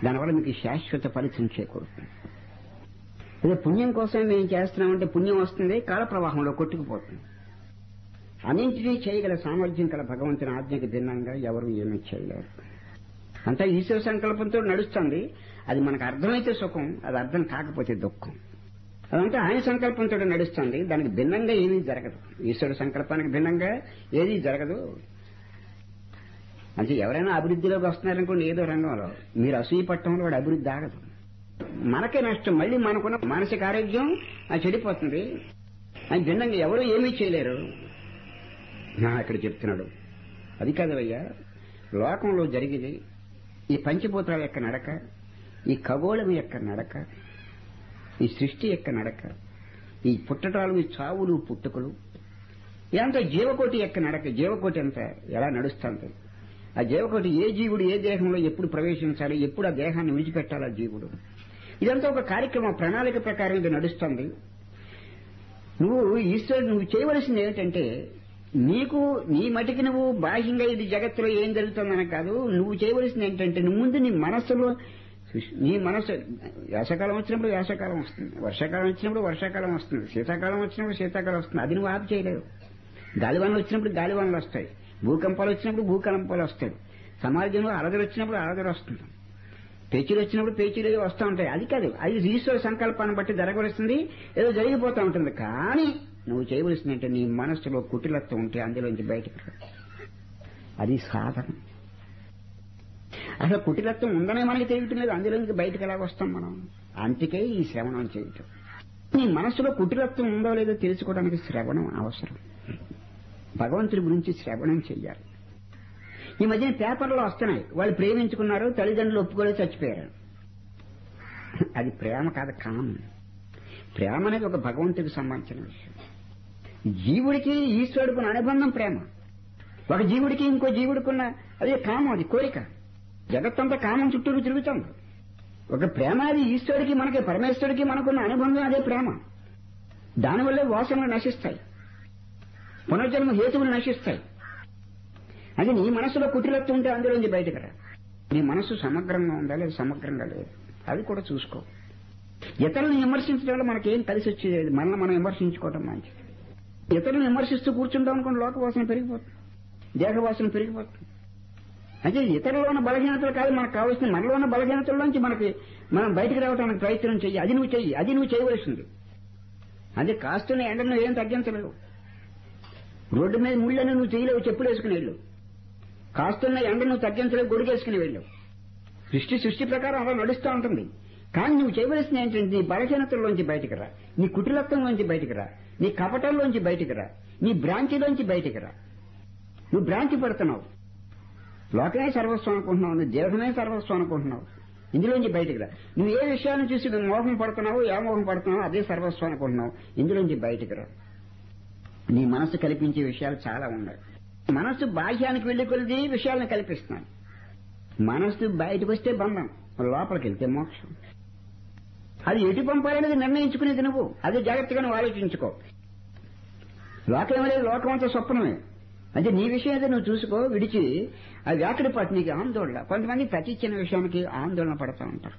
దానివల్ల మీకు శాశ్వత ఫలితం చేకూరుతుంది అదే పుణ్యం కోసం మేము చేస్తున్నామంటే పుణ్యం వస్తుంది కాల ప్రవాహంలో కొట్టుకుపోతుంది అన్నింటినీ చేయగల సామర్థ్యం కల భగవంతుని ఆజ్ఞకి భిన్నంగా ఎవరు ఏమీ చేయలేరు అంతా ఈశ్వర సంకల్పంతో నడుస్తుంది అది మనకు అర్థమైతే సుఖం అది అర్థం కాకపోతే దుఃఖం అదంతా ఆయన సంకల్పంతో నడుస్తుంది దానికి భిన్నంగా ఏమీ జరగదు ఈశ్వర సంకల్పానికి భిన్నంగా ఏదీ జరగదు అంటే ఎవరైనా అభివృద్ధిలోకి వస్తున్నారనుకోండి ఏదో రంగంలో మీరు అసూయ పట్టడంలో వాడు అభివృద్ధి ఆగదు మనకే నష్టం మళ్ళీ మనకున్న మానసిక ఆరోగ్యం అది చెడిపోతుంది అది భిన్నంగా ఎవరు ఏమీ చేయలేరు నా ఇక్కడ చెప్తున్నాడు అది కాదవయ్యా లోకంలో జరిగేది ఈ పంచభూతాల యొక్క నడక ఈ ఖగోళం యొక్క నడక ఈ సృష్టి యొక్క నడక ఈ పుట్టటాలు ఈ చావులు పుట్టుకలు ఇదంతా జీవకోటి యొక్క నడక జీవకోటి అంతా ఎలా నడుస్తుంది ఆ జీవకోటి ఏ జీవుడు ఏ దేహంలో ఎప్పుడు ప్రవేశించాలి ఎప్పుడు ఆ దేహాన్ని విడిచిపెట్టాలి ఆ జీవుడు ఇదంతా ఒక కార్యక్రమం ప్రణాళిక ప్రకారం ఇది నడుస్తుంది నువ్వు ఈశ్వరుడు నువ్వు చేయవలసింది ఏమిటంటే నీకు నీ మటికి నువ్వు బాహ్యంగా ఇది జగత్తులో ఏం జరుగుతుందని కాదు నువ్వు చేయవలసింది ఏంటంటే నువ్వు ముందు నీ మనస్సులో నీ మనస్సు వేసవకాలం వచ్చినప్పుడు వేసవకాలం వస్తుంది వర్షాకాలం వచ్చినప్పుడు వర్షాకాలం వస్తుంది శీతాకాలం వచ్చినప్పుడు శీతాకాలం వస్తుంది అది నువ్వు ఆపు చేయలేవు గాలివానలు వచ్చినప్పుడు గాలివానలు వస్తాయి భూకంపాలు వచ్చినప్పుడు భూకంపాలు వస్తాయి సమాజంలో అలదలు వచ్చినప్పుడు అలదలు వస్తుంది పేచీలు వచ్చినప్పుడు పేచీలు వస్తూ ఉంటాయి అది కాదు అది ఈశ్వర సంకల్పాన్ని బట్టి జరగవలసింది ఏదో జరిగిపోతూ ఉంటుంది కానీ నువ్వు చేయవలసిందంటే నీ మనస్సులో కుటిలత్వం ఉంటే అందులోంచి బయటకు రా. అది సాధన అసలు కుటిలత్వం ఉందనే మనకి తెలియటం లేదు అందులోంచి బయటకు ఎలా వస్తాం మనం అందుకే ఈ శ్రవణం చేయటం నీ మనస్సులో కుటిలత్వం ఉందో లేదో తెలుసుకోవడానికి శ్రవణం అవసరం భగవంతుడి గురించి శ్రవణం చెయ్యాలి ఈ మధ్యన పేపర్లో వస్తున్నాయి వాళ్ళు ప్రేమించుకున్నారు తల్లిదండ్రులు ఒప్పుకోలేదు చచ్చిపోయారు అది ప్రేమ కాదు కామం ప్రేమ అనేది ఒక భగవంతుడికి సంబంధించిన విషయం జీవుడికి ఈశ్వరుడికి అనుబంధం ప్రేమ ఒక జీవుడికి ఇంకో జీవుడికున్న అదే కామం అది కోరిక జగత్తంతా కామం చుట్టూరు తిరుగుతుంది ఒక ప్రేమ అది ఈశ్వరుడికి మనకి పరమేశ్వరుడికి మనకున్న అనుబంధం అదే ప్రేమ దానివల్లే వాసనలు నశిస్తాయి పునర్జన్మ హేతువులు నశిస్తాయి అది నీ మనసులో కుటిలత్వం ఉంటే అందులోంచి బయటకు రా నీ మనసు సమగ్రంగా ఉందా లేదా సమగ్రంగా లేదు అది కూడా చూసుకో ఇతరులను విమర్శించడం వల్ల మనకేం కలిసి వచ్చేది మనల్ని మనం విమర్శించుకోవటం మంచిది ఇతరులను విమర్శిస్తూ కూర్చుంటాం అనుకోండి లోకవాసన పెరిగిపోతుంది దేహవాసన పెరిగిపోతుంది అంటే ఇతరులో ఉన్న బలహీనతలు కాదు మనకు కావాల్సిన మనలో ఉన్న బలహీనతల్లోంచి మనకి మనం బయటకు రావడానికి ప్రయత్నం చెయ్యి అది నువ్వు చెయ్యి అది నువ్వు చేయవలసింది అదే కాస్తున్న ఎండను ఏం తగ్గించలేవు రోడ్డు మీద ముళ్ళని నువ్వు చేయలేవు చెప్పులు వేసుకుని వెళ్ళు కాస్తున్న ఎండ నువ్వు తగ్గించలేవు గొడుగేసుకుని వెళ్ళు సృష్టి సృష్టి ప్రకారం అలా నడుస్తూ ఉంటుంది కానీ నువ్వు చేయవలసింది ఏంటంటే నీ బలహీనతల్లోంచి బయటకు రా నీ కుటిలత్వంలోంచి బయటకు రా నీ కపటంలోంచి బయటకు రా నీ భ్రాంతిలోంచి బయటకు రా నువ్వు భ్రాంతి పడుతున్నావు లోకమే సర్వస్వం అనుకుంటున్నావు నువ్వు దేహమే సర్వస్వం అనుకుంటున్నావు ఇందులోంచి బయటకు రా నువ్వు ఏ విషయాన్ని చూసి నువ్వు మోహం పడుతున్నావు ఏ మోహం పడుతున్నావు అదే సర్వస్వం అనుకుంటున్నావు ఇందులోంచి బయటకు రా నీ మనసు కల్పించే విషయాలు చాలా ఉన్నాయి మనస్సు బాహ్యానికి వెళ్లి కొలిది విషయాలను కల్పిస్తున్నాను మనస్సు బయటకు వస్తే బంధం లోపలికి వెళ్తే మోక్షం అది ఎటు పంపాలనేది నిర్ణయించుకునేది నువ్వు అది జాగ్రత్తగా నువ్వు ఆలోచించుకో లోకం లేదు లోకం అంతా స్వప్నమే అంటే నీ విషయం అయితే నువ్వు చూసుకో విడిచి ఆ వ్యాకుడి పట్టు నీకు ఆందోళన కొంతమంది ప్రతి చిన్న విషయానికి ఆందోళన పడుతూ ఉంటారు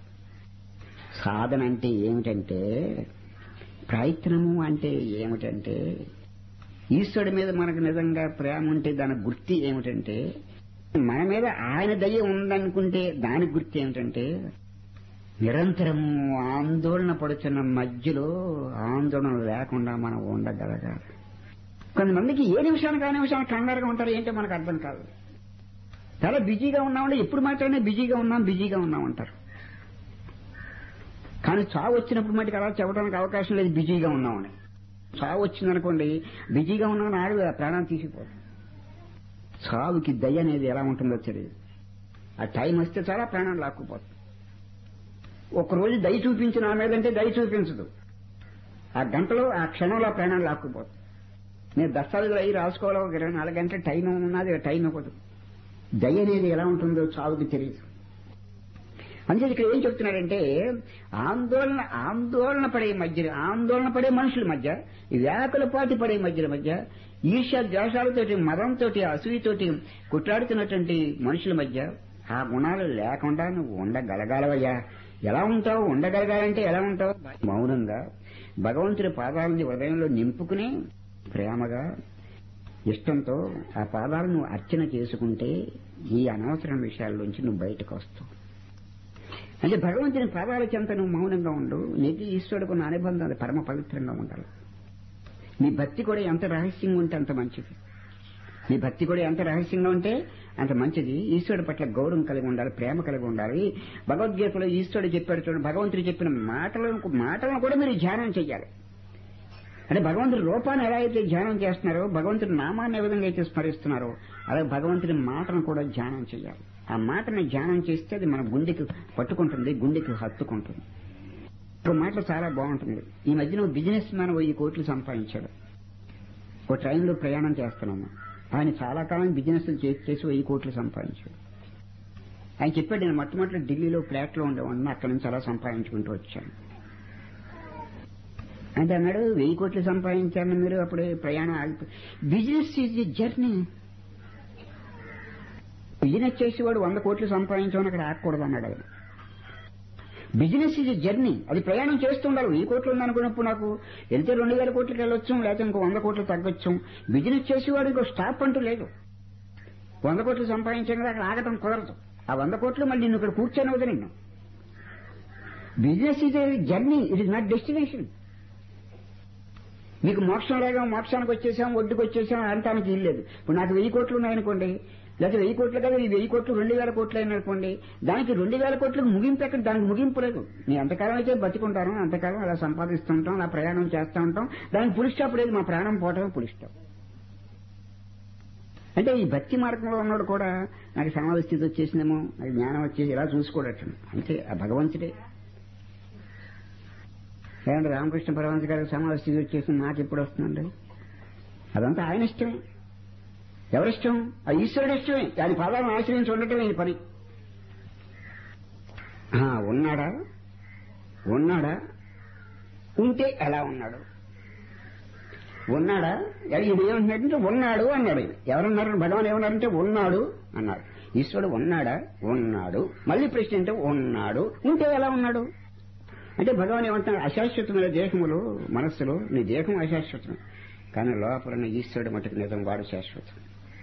సాధన అంటే ఏమిటంటే ప్రయత్నము అంటే ఏమిటంటే ఈశ్వరుడి మీద మనకు నిజంగా ప్రేమ ఉంటే దాని గుర్తి ఏమిటంటే మన మీద ఆయన దయ ఉందనుకుంటే దాని గుర్తి ఏమిటంటే నిరంతరము ఆందోళన పడుతున్న మధ్యలో ఆందోళన లేకుండా మనం ఉండగలగాలి కొంతమందికి ఏ నిమిషానికి ఆ నిమిషానికి కంగారుగా ఉంటారు ఏంటో మనకు అర్థం కాదు చాలా బిజీగా ఉన్నామంటే ఎప్పుడు మాట్లాడినా బిజీగా ఉన్నాం బిజీగా ఉన్నాం అంటారు కానీ చావు వచ్చినప్పుడు మటుకు అలా చెప్పడానికి అవకాశం లేదు బిజీగా ఉన్నామని చావు వచ్చిందనుకోండి బిజీగా ఉన్నామని ఆడు ఆ ప్రాణాన్ని తీసిపోదు చావుకి దయ అనేది ఎలా ఉంటుందో తెలియదు ఆ టైం వస్తే చాలా ప్రాణం లాక్కుపోతుంది ఒకరోజు దయ చూపించిన ఆ మీదంటే దయ చూపించదు ఆ గంటలో ఆ క్షణంలో ఆ ప్రాణం లాక్కుపోతుంది నేను దస్తావేజులు అయ్యి రాసుకోవాలి ఒక ఇరవై నాలుగు గంటల టైం ఉన్నది టైం ఇవ్వదు దయ అనేది ఎలా ఉంటుందో చావుకి తెలియదు అందుకే ఇక్కడ ఏం చెప్తున్నాడంటే ఆందోళన ఆందోళన పడే మధ్య ఆందోళన పడే మనుషుల మధ్య వ్యాకుల పాటి పడే మధ్యల మధ్య ఈర్ష్య ద్వేషాలతోటి మదంతోటి అసూయతోటి కొట్లాడుతున్నటువంటి మనుషుల మధ్య ఆ గుణాలు లేకుండా నువ్వు ఉండగలగాలవయ్యా ఎలా ఉంటావు ఉండగలగాలంటే ఎలా ఉంటావు మౌనంగా భగవంతుడి పాదాలని హృదయంలో నింపుకుని ప్రేమగా ఇష్టంతో ఆ పాదాలను నువ్వు అర్చన చేసుకుంటే ఈ అనవసరం విషయాల్లోంచి నువ్వు బయటకు వస్తావు అంటే భగవంతుని పాదాల చెంత నువ్వు మౌనంగా ఉండు నీకు ఈశ్వరుడుకు ఉన్న అనుబంధం అది పరమ పవిత్రంగా ఉండాలి నీ భక్తి కూడా ఎంత రహస్యంగా ఉంటే అంత మంచిది నీ భక్తి కూడా ఎంత రహస్యంగా ఉంటే అంత మంచిది ఈశ్వరుడు పట్ల గౌరవం కలిగి ఉండాలి ప్రేమ కలిగి ఉండాలి భగవద్గీతలో ఈశ్వరుడు చెప్పాడు చూడండి భగవంతుడు చెప్పిన మాటలను మాటలను కూడా మీరు ధ్యానం చెయ్యాలి అంటే భగవంతుడి రూపాన్ని ఎలా అయితే ధ్యానం చేస్తున్నారో భగవంతుడి నామాన్ని ఏ విధంగా అయితే స్మరిస్తున్నారో అలాగే భగవంతుడి మాటను కూడా ధ్యానం చేయాలి ఆ మాటని ధ్యానం చేస్తే అది మన గుండెకి పట్టుకుంటుంది గుండెకి హత్తుకుంటుంది ఒక మాటలు చాలా బాగుంటుంది ఈ మధ్యన బిజినెస్ మ్యాన్ వెయ్యి కోట్లు సంపాదించాడు ఒక ట్రైన్లో ప్రయాణం చేస్తున్నాము ఆయన చాలా కాలం బిజినెస్ చేసి వెయ్యి కోట్లు సంపాదించాడు ఆయన చెప్పాడు నేను మొట్టమొదటి ఢిల్లీలో ఫ్లాట్లో ఉండేవాడిని అక్కడి నుంచి అలా సంపాదించుకుంటూ వచ్చాను అంటే అన్నాడు వెయ్యి కోట్లు సంపాదించాను మీరు అప్పుడే ప్రయాణం ఆగిపోయి business is a journey business చేసేవాడు వంద కోట్లు సంపాదించామని అక్కడ ఆగకూడదు అన్నాడు ఆయన బిజినెస్ ఈజ్ జర్నీ అది ప్రయాణం చేస్తుండాలి వెయ్యి కోట్లు ఉందనుకున్నప్పుడు నాకు వెళ్తే రెండు వేల కోట్లకి వెళ్ళొచ్చు లేకపోతే ఇంకో వంద కోట్లు తగ్గొచ్చు బిజినెస్ చేసేవాడు ఇంకో స్టాప్ అంటూ లేదు వంద కోట్లు సంపాదించిన అక్కడ ఆగటం కుదరదు ఆ వంద కోట్లు మళ్ళీ నిన్ను ఇక్కడ కూర్చొని నిన్ను business is journey it is not destination మీకు మోక్షం లేక మోక్షానికి వచ్చేసాం ఒడ్డుకు వచ్చేసాం అంతానికి ఇల్లేదు ఇప్పుడు నాకు వెయ్యి కోట్లు ఉన్నాయనుకోండి లేదా వెయ్యి కోట్లు కదా ఈ వెయ్యి కోట్లు రెండు వేల కోట్లు అయిననుకోండి దానికి రెండు వేల కోట్లకు ముగింపు ఎక్కడ దానికి ముగింపు లేదు నేను ఎంతకాలం అయితే బతికుంటాను అంతకాలం అలా సంపాదిస్తుంటాం అలా ప్రయాణం చేస్తూ ఉంటాం దానికి పులిస్టాప్ లేదు మా ప్రాణం పోవటమే పులిస్టాప్ అంటే ఈ భక్తి మార్గంలో ఉన్నాడు కూడా నాకు సమాధి స్థితి వచ్చేసిందేమో నాకు జ్ఞానం వచ్చేసి ఇలా చూసుకోడట అంతే ఆ భగవంతుడే లేదంటే రామకృష్ణ పరమహంస గారికి సమాధి స్థితి వచ్చేసింది నాకు ఎప్పుడు వస్తుందండి అదంతా ఆయన ఇష్టమే ఎవరిష్టం ఆ ఈశ్వరుడు ఇష్టమే దాని పాదాలను ఆశ్రయించి ఉండటమే ఈ పని ఆ, ఉన్నాడా ఉన్నాడా ఉంటే ఎలా ఉన్నాడు ఉన్నాడా ఇది ఏమంటున్నాడంటే ఉన్నాడు అన్నాడు ఎవరన్నారు భగవాన్ ఏమన్నారంటే ఉన్నాడు అన్నాడు ఈశ్వరుడు ఉన్నాడా ఉన్నాడు మళ్ళీ ప్రశ్న అంటే ఉన్నాడు ఉంటే ఎలా ఉన్నాడు అంటే భగవాన్ ఏమంటున్నాడు అశాశ్వతమైన దేహములు మనస్సులో నీ దేహం అశాశ్వతం కానీ లోపల నీ ఈశ్వరుడు మటుకు నిజం వాడు శాశ్వతం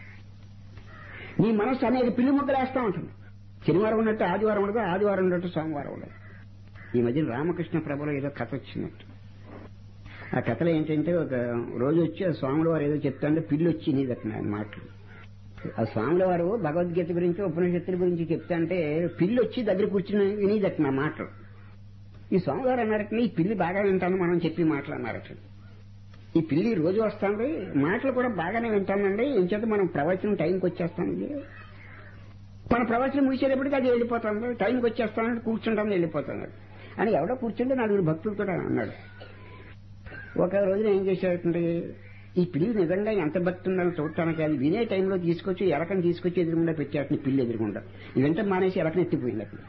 నీ మనస్సు అనేక పిల్లి ముక్కలేస్తా ఉంటుంది శనివారం ఉన్నట్టు ఆదివారం ఉండదు ఆదివారం ఉన్నట్టు సోమవారం ఉండదు ఈ మధ్యన రామకృష్ణ ప్రభులో ఏదో కథ వచ్చినట్టు ఆ కథలో ఏంటంటే ఒక రోజు వచ్చి ఆ స్వాముల వారు ఏదో చెప్తాంటే పిల్లి వచ్చి నీదట్టిన ఆయన మాటలు ఆ స్వాముల వారు భగవద్గీత గురించి ఉపనిషత్తుల గురించి చెప్తాంటే పిల్లి వచ్చి దగ్గర కూర్చుని వినిదట్టిన మాటలు ఈ స్వామి గారు అన్నారట ఈ పిల్లి బాగా వింటాను మనం చెప్పి మాటలు అన్నారట ఈ పిల్లి రోజు వస్తుంది మాటలు కూడా బాగానే వింటానండి ఇంచేత మనం ప్రవచనం టైంకి వచ్చేస్తామండి మన ప్రవచనం ముగిసేటప్పటికి అది వెళ్ళిపోతుంది టైంకి వచ్చేస్తానంటే కూర్చుంటాను వెళ్ళిపోతాను అని ఎవడో కూర్చుంటే నలుగురు భక్తులు కూడా అన్నాడు ఒక రోజున ఏం చేశాడంటే ఈ పిల్లి నిజంగా ఎంత భక్తి ఉందని చూడటానికి అది వినే టైంలో తీసుకొచ్చి ఎలకని తీసుకొచ్చి ఎదురుగుండా పెట్టాడు పిల్లి ఎదురుగుండా వెంట మానేసి ఎలకని ఎత్తిపోయింది అక్కడ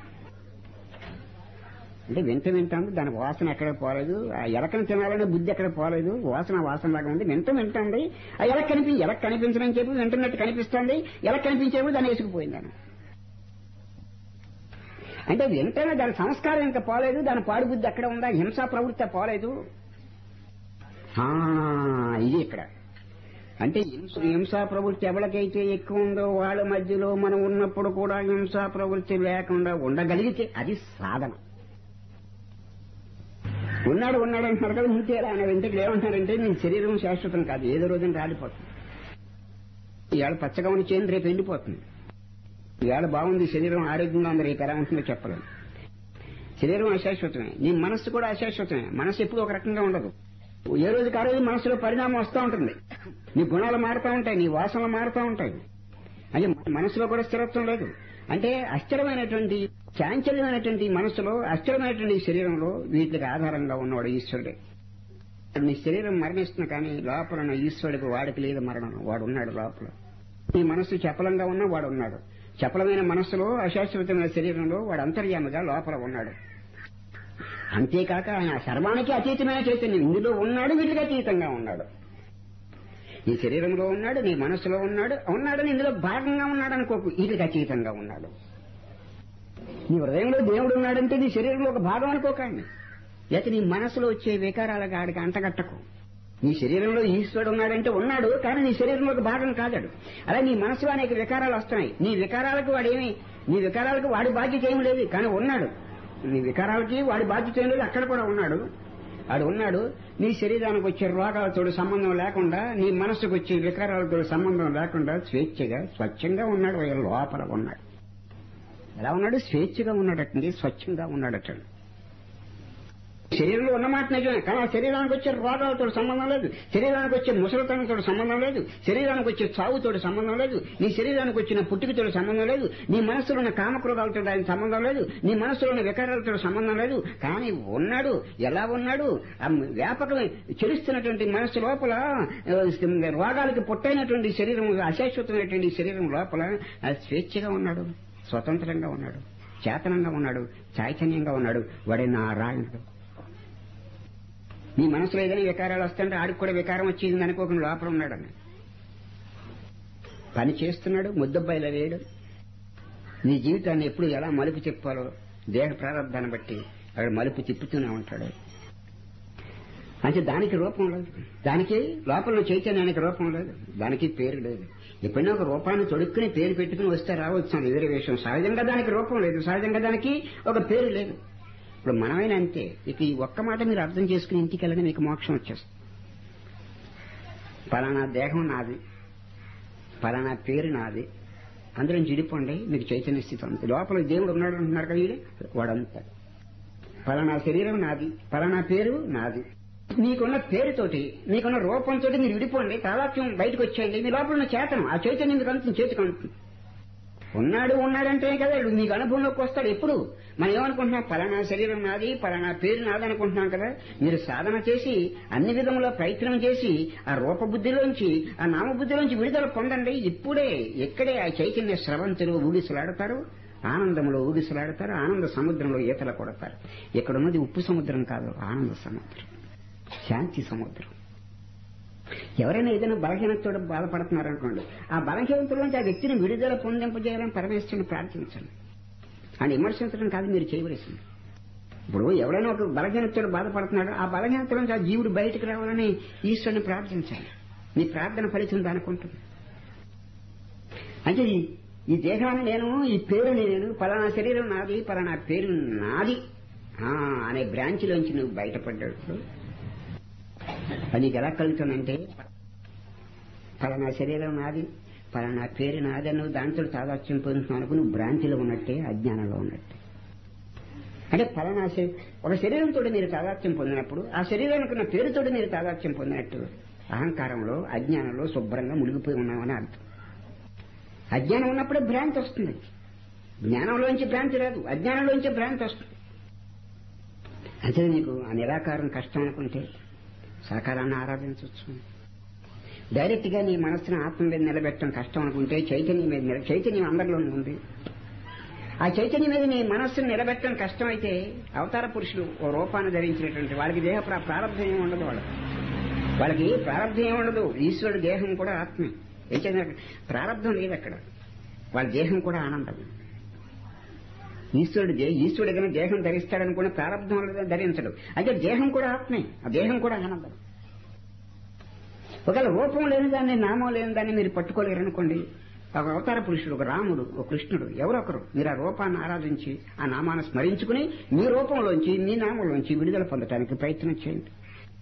అంటే వింట వింటాను దాని వాసన ఎక్కడ పోలేదు ఆ ఎలకని తినాలనే బుద్ధి ఎక్కడ పోలేదు వాసన వాసన లాగా ఉంది వింట వింటుంది ఆ ఎలక కనిపి ఎలక కనిపించడం చెప్పి వింటున్నట్టు కనిపిస్తుంది ఎలక కనిపించేప్పుడు దాన్ని వేసుకుపోయిందాను అంటే వింటనే దాని సంస్కారం ఇంకా పోలేదు దాని పాడు బుద్ధి ఎక్కడ ఉందా హింసా ప్రవృత్తి పోలేదు ఆ, ఇది ఇక్కడ అంటే హింస- హింసా ప్రవృత్తి ఎవరికైతే ఎక్కువ ఉందో వాళ్ళ మధ్యలో మనం ఉన్నప్పుడు కూడా హింసా ప్రవృత్తి లేకుండా ఉండగలిగితే అది సాధన ఉన్నాడు ఉన్నాడు అంటున్నారు కదా ఉంటే ఎలా అన్నారు ఇంటికి ఏమంటారంటే నీ శరీరం శాశ్వతం కాదు ఏదో రోజున రాలిపోతుంది ఇవాళ పచ్చగా ఉన్న చేను రేపు ఎండిపోతుంది ఇవాళ బాగుంది శరీరం ఆరోగ్యంగా ఉంది రేపు ఎలా ఉంటుందో చెప్పలేము శరీరం అశాశ్వతమే నీ మనస్సు కూడా అశాశ్వతమే మనస్సు ఎప్పుడు ఒక రకంగా ఉండదు ఏ రోజుకి ఆ రోజు మనసులో పరిణామం వస్తూ ఉంటుంది నీ గుణాలు మారుతూ ఉంటాయి నీ వాసనలు మారుతూ ఉంటాయి అంటే మనసులో కూడా స్థిరత్వం లేదు అంటే అస్థిరమైనటువంటి చాంచల్యమైనటువంటి మనసులో అస్థిరమైనటువంటి శరీరంలో వీటికి ఆధారంగా ఉన్నవాడు ఈశ్వరుడే నీ శరీరం మరణిస్తుంది కానీ లోపల ఉన్న ఈశ్వరుడికి వాడికి లేదు మరణం వాడు ఉన్నాడు లోపల నీ మనస్సు చపలంగా ఉన్నా వాడు ఉన్నాడు చపలమైన మనస్సులో అశాశ్వతమైన శరీరంలో వాడు అంతర్యామిగా లోపల ఉన్నాడు అంతేకాక ఆయన సర్వానికి అతీతమైన చైతన్యం ఇందులో ఉన్నాడు వీటికి అతీతంగా ఉన్నాడు నీ శరీరంలో ఉన్నాడు నీ మనసులో ఉన్నాడు ఉన్నాడని ఇందులో భాగంగా ఉన్నాడు అనుకోకు వీటికి అతీతంగా ఉన్నాడు నీ హృదయంలో దేవుడు ఉన్నాడంటే నీ శరీరంలో ఒక భాగం అనుకోకండి లేకపోతే నీ మనసులో వచ్చే వికారాలకు ఆడికి అంటగట్టకు నీ శరీరంలో ఈశ్వరుడు ఉన్నాడంటే ఉన్నాడు కానీ నీ శరీరంలో ఒక భాగం కాదాడు అలా నీ మనసులో అనేక వికారాలు వస్తున్నాయి నీ వికారాలకు వాడేమి నీ వికారాలకు వాడి బాధ్యత ఏమి లేదు కానీ ఉన్నాడు నీ వికారాలకి వాడి బాధ్యత ఏం లేదు అక్కడ కూడా ఉన్నాడు వాడు ఉన్నాడు నీ శరీరానికి వచ్చే రోగాలతో సంబంధం లేకుండా నీ మనసుకు వచ్చే వికారాలతో సంబంధం లేకుండా స్వేచ్ఛగా స్వచ్ఛంగా ఉన్నాడు ఆయన లోపల ఉన్నాడు ఎలా ఉన్నాడు స్వేచ్ఛగా ఉన్నాడటండి స్వచ్ఛంగా ఉన్నాడటండి శరీరంలో ఉన్నమాట నిజమే కానీ ఆ శరీరానికి వచ్చే రోగాలతో సంబంధం లేదు శరీరానికి వచ్చే ముసలితనంతో సంబంధం లేదు శరీరానికి వచ్చే చావుతో సంబంధం లేదు నీ శరీరానికి వచ్చిన పుట్టుకతో సంబంధం లేదు నీ మనసులో ఉన్న కామక్రోధాలతో ఆయన సంబంధం లేదు నీ మనసులో ఉన్న వికారాలతో సంబంధం లేదు కానీ ఉన్నాడు ఎలా ఉన్నాడు ఆ వ్యాపకం చెలుస్తున్నటువంటి మనసు లోపల ఆ, రోగాలకి పుట్టైనటువంటి శరీరం అశాశ్వతమైనటువంటి శరీరం లోపల ఆ స్వేచ్ఛగా ఉన్నాడు స్వతంత్రంగా ఉన్నాడు చేతనంగా ఉన్నాడు చైతన్యంగా ఉన్నాడు వాడే నారాయణుడు నీ మనసులో ఏదైనా వికారాలు వస్తుంటే ఆడికి కూడా వికారం వచ్చింది అనుకోకుండా లోపల ఉన్నాడని పని చేస్తున్నాడు ముద్దబ్బాయిలో లేడు నీ జీవితాన్ని ఎప్పుడు ఎలా మలుపు చెప్పాలో దేహ ప్రారంభాన్ని బట్టి అక్కడ మలుపు తిప్పుతూనే ఉంటాడు అంటే దానికి రూపం లేదు దానికి లోపల చైతన్యానికి రూపం లేదు దానికి పేరు లేదు ఎప్పుడైనా ఒక రూపాన్ని తొడుక్కుని పేరు పెట్టుకుని వస్తే రావచ్చు అని వేరే విషయం సహజంగా దానికి రూపం లేదు సహజంగా దానికి ఒక పేరు లేదు ఇప్పుడు మనమైనా అంతే ఇక ఈ ఒక్క మాట మీరు అర్థం చేసుకుని ఇంటికి వెళ్ళని మీకు మోక్షం వచ్చేస్తుంది పలానా దేహం నాది పలానా పేరు నాది అందరం జిడిపోండి మీకు చైతన్య స్థితి ఉంది లోపల దేవుడు ఉన్నాడు అంటున్నారు కదా వీడే వాడంతా పలానా శరీరం నాది పలానా పేరు నాది నీకున్న పేరుతోటి నీకున్న రూపంతో మీరు విడిపోండి తాదాత్మ్యం బయటకు వచ్చేయండి మీ లోపల ఉన్న చేతనం ఆ చైతన్యం మీకు అందుతుంది చేతికి అందుతుంది ఉన్నాడు ఉన్నాడంటే కదా వీడు మీకు అనుభవంలోకి వస్తాడు ఎప్పుడు మనం ఏమనుకుంటున్నాం పలానా శరీరం నాది పలానా పేరు నాది అనుకుంటున్నాం కదా మీరు సాధన చేసి అన్ని విధముల ప్రయత్నం చేసి ఆ రూపబుద్ధిలోంచి ఆ నామబుద్ధిలోంచి విడుదల పొందండి ఇప్పుడే ఎక్కడే ఆ చైతన్య స్రవంతులు ఊగిసలాడతారు ఆనందంలో ఊగిసలాడతారు ఆనంద సముద్రంలో ఈతలు కొడతారు ఇక్కడ ఉన్నది ఉప్పు సముద్రం కాదు ఆనంద సముద్రం శాంతి సముద్రం ఎవరైనా ఏదైనా బలహీనతతో బాధపడుతున్నారనుకోండి ఆ బలహీనతలోంచి ఆ వ్యక్తిని విడుదల పొందింపజేయాలని పరమేశ్వరుని ప్రార్థించండి అని విమర్శించడం కాదు మీరు చేయవలసింది ఇప్పుడు ఎవరైనా ఒక బలహీనతతో బాధపడుతున్నాడు ఆ బలహీనతలోంచి ఆ జీవుడు బయటకు రావాలని ఈశ్వరుని ప్రార్థించాలి మీ ప్రార్థన ఫలితం దానుకుంటుంది అంటే ఈ- ఈ దేహాన్ని నేను ఈ పేరుని నేను పలానా శరీరం నాది పలానా పేరు నాది ఆ, అనే బ్రాంచ్లోంచి నువ్వు బయటపడ్డాడు అది నీకు ఎలా కలుగుతుందంటే పలానా శరీరం నాది పలానా పేరు నాది నువ్వు దాంతో తాదాత్యం పొందుతున్నావు అనుకో నువ్వు భ్రాంతిలో ఉన్నట్టే అజ్ఞానంలో ఉన్నట్టే అంటే పలానా శరీ- ఒక శరీరంతో మీరు తాదాత్యం పొందినప్పుడు ఆ శరీరానికి ఉన్న పేరుతో మీరు తాదాత్యం పొందినట్టు అహంకారంలో అజ్ఞానంలో శుభ్రంగా మునిగిపోయి ఉన్నామని అర్థం అజ్ఞానం ఉన్నప్పుడే భ్రాంతి వస్తుంది జ్ఞానంలోంచి భ్రాంతి రాదు అజ్ఞానంలోంచి భ్రాంతి వస్తుంది అంటే నీకు ఆ నిరాకారం కష్టం అనుకుంటే సాకారాన్ని ఆరాధించవచ్చు డైరెక్ట్ గా నీ మనస్సును ఆత్మ మీద నిలబెట్టడం కష్టం అనుకుంటే చైతన్యం మీద నిల- చైతన్యం అందరిలోనే ఉంది ఆ చైతన్యం మీద నీ మనస్సును నిలబెట్టడం కష్టమైతే అవతార పురుషులు ఓ రూపాన్ని ధరించినటువంటి వాళ్ళకి దేహ ప్రా- ప్రారంభం ఏమి ఉండదు వాళ్ళకి వాళ్ళకి ప్రారంభం ఏమి ఉండదు ఈశ్వరుడు దేహం కూడా ఆత్మే ఏం చేయాలి ప్రారంభం లేదు అక్కడ వాళ్ళ దేహం కూడా ఆనందం ఈశ్వరుడు దే- ఈశ్వరుడు ఏదైనా దేహం ధరిస్తాడనుకున్న ప్రారంభం అనేది ధరించడు అయితే దేహం కూడా ఆత్మే ఆ దేహం కూడా ఆనందం ఒకవేళ రూపం లేని దాన్ని నామం లేని దాన్ని మీరు పట్టుకోలేరనుకోండి ఒక అవతార పురుషుడు ఒక రాముడు ఒక కృష్ణుడు ఎవరొకరు మీరు ఆ రూపాన్ని ఆరాధించి ఆ నామాన్ని స్మరించుకుని మీ రూపంలోంచి మీ నామంలోంచి విడుదల పొందడానికి ప్రయత్నం చేయండి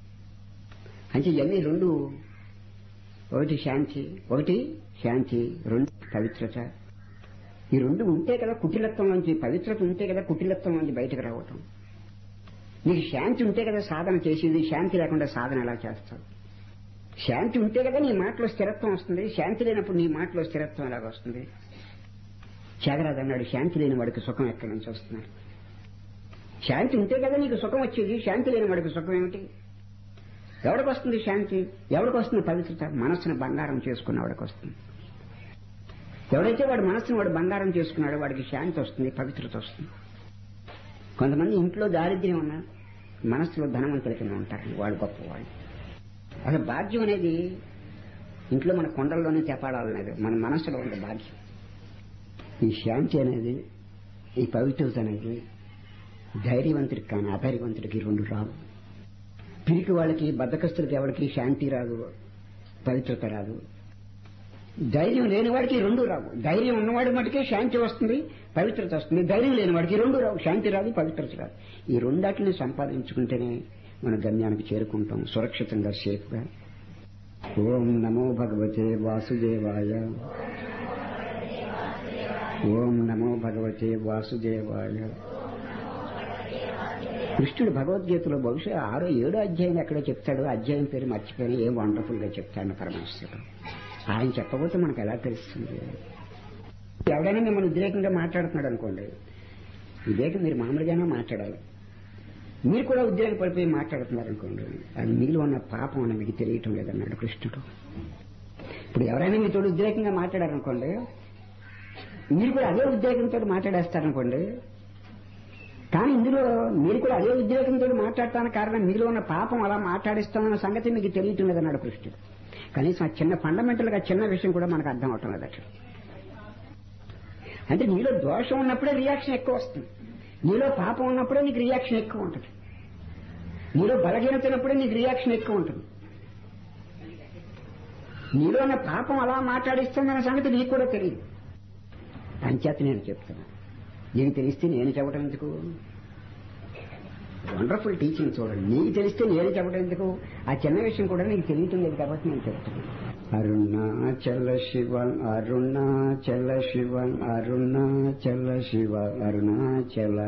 అంటే ఇవన్నీ రెండు ఒకటి శాంతి ఒకటి శాంతి రెండు పవిత్రత ఈ రెండు ఉంటే కదా కుటిలత్వం నుంచి పవిత్రత ఉంటే కదా కుటిలత్వం నుంచి బయటకు రావటం నీకు శాంతి ఉంటే కదా సాధన చేసేది శాంతి లేకుండా సాధన ఎలా చేస్తావు శాంతి ఉంటే కదా నీ మాటలో స్థిరత్వం వస్తుంది శాంతి లేనప్పుడు నీ మాటలో స్థిరత్వం ఎలాగ వస్తుంది త్యాగరాజు అన్నాడు శాంతి లేని వాడికి సుఖం ఎక్కడి నుంచి వస్తున్నారు శాంతి ఉంటే కదా నీకు సుఖం వచ్చేది శాంతి లేని వాడికి సుఖం ఏమిటి ఎవరికి వస్తుంది శాంతి ఎవరికి వస్తుంది పవిత్రత మనస్సును బంగారం చేసుకున్న వాడికి వస్తుంది ఎవడైతే వాడు మనస్సును వాడు బంగారం చేసుకున్నాడో వాడికి శాంతి వస్తుంది పవిత్రత వస్తుంది కొంతమంది ఇంట్లో దారిద్ర్యం ఉన్నా మనస్సులో ధనవంతుల కింద ఉంటారు వాడు గొప్పవాడు అసలు భాగ్యం అనేది ఇంట్లో మన కొండల్లోనే తెపాడాలనేది మన మనస్సులో ఉండే భాగ్యం ఈ శాంతి అనేది ఈ పవిత్రత అనేది ధైర్యవంతుడికి కానీ అధైర్యవంతుడికి రెండు రావు పిరికి వాళ్ళకి బద్దకస్తులకి ఎవరికి శాంతి రాదు పవిత్రత రాదు ధైర్యం లేని వాడికి రెండు రావు ధైర్యం ఉన్నవాడి మటుకే శాంతి వస్తుంది పవిత్రత వస్తుంది ధైర్యం లేని వాడికి రెండు రావు శాంతి రాదు పవిత్రత రాదు ఈ రెండాటిని సంపాదించుకుంటేనే మన గమ్యానికి చేరుకుంటాం సురక్షితంగా సేఫ్గా ఓం నమో భగవతే వాసుదేవాయ ఓం నమో భగవతే వాసుదేవాయ కృష్ణుడు భగవద్గీతలో బహుశా ఆరో ఏడో అధ్యాయం ఎక్కడో చెప్తాడు అధ్యాయం పేరు మర్చిపోయిన ఏం వండర్ఫుల్ గా చెప్తాడు పరమేశ్వరుడు ఆయన చెప్పబోతే మనకు ఎలా తెలుస్తుంది ఎవడైనా మిమ్మల్ని ఉద్రేకంగా మాట్లాడుతున్నాడు అనుకోండి వివేకం మీరు మామూలుగానే మాట్లాడాలి మీరు కూడా ఉద్రేక పడిపోయి మాట్లాడుతున్నారు అనుకోండి అది మిగిలి ఉన్న పాపం అని మీకు తెలియటం లేదన్నాడు కృష్ణుడు ఇప్పుడు ఎవరైనా మీతో ఉద్రేకంగా మాట్లాడారనుకోండి మీరు కూడా అదే ఉద్రేకంతో మాట్లాడేస్తారనుకోండి కానీ ఇందులో మీరు కూడా అదే ఉద్రేకంతో మాట్లాడటానికి కారణం మీలో ఉన్న పాపం అలా మాట్లాడిస్తామన్న సంగతి మీకు తెలియటం లేదన్నాడు కృష్ణుడు కనీసం ఆ చిన్న ఫండమెంటల్ గా చిన్న విషయం కూడా మనకు అర్థం అవటం లేదు అట్లా అంటే నీలో దోషం ఉన్నప్పుడే రియాక్షన్ ఎక్కువ వస్తుంది నీలో పాపం ఉన్నప్పుడే నీకు రియాక్షన్ ఎక్కువ ఉంటుంది నీలో బలహీనత ఉన్నప్పుడే నీకు రియాక్షన్ ఎక్కువ ఉంటుంది నీలో ఉన్న పాపం అలా మాట్లాడిస్తుందన్న సంగతి నీకు కూడా తెలియదు అంచేత నేను చెప్తాను నీకు తెలిస్తే నేను చెప్పడం ఎందుకు వండర్ఫుల్ టీచింగ్ చూడండి నీకు తెలిస్తే నేను చెప్పడం ఎందుకు ఆ చిన్న విషయం కూడా నీకు తెలియటం లేదు కాబట్టి నేను చెప్తాను అరుణాచల శివ అరుణాచల శివ అరుణాచల శివ అరుణాచల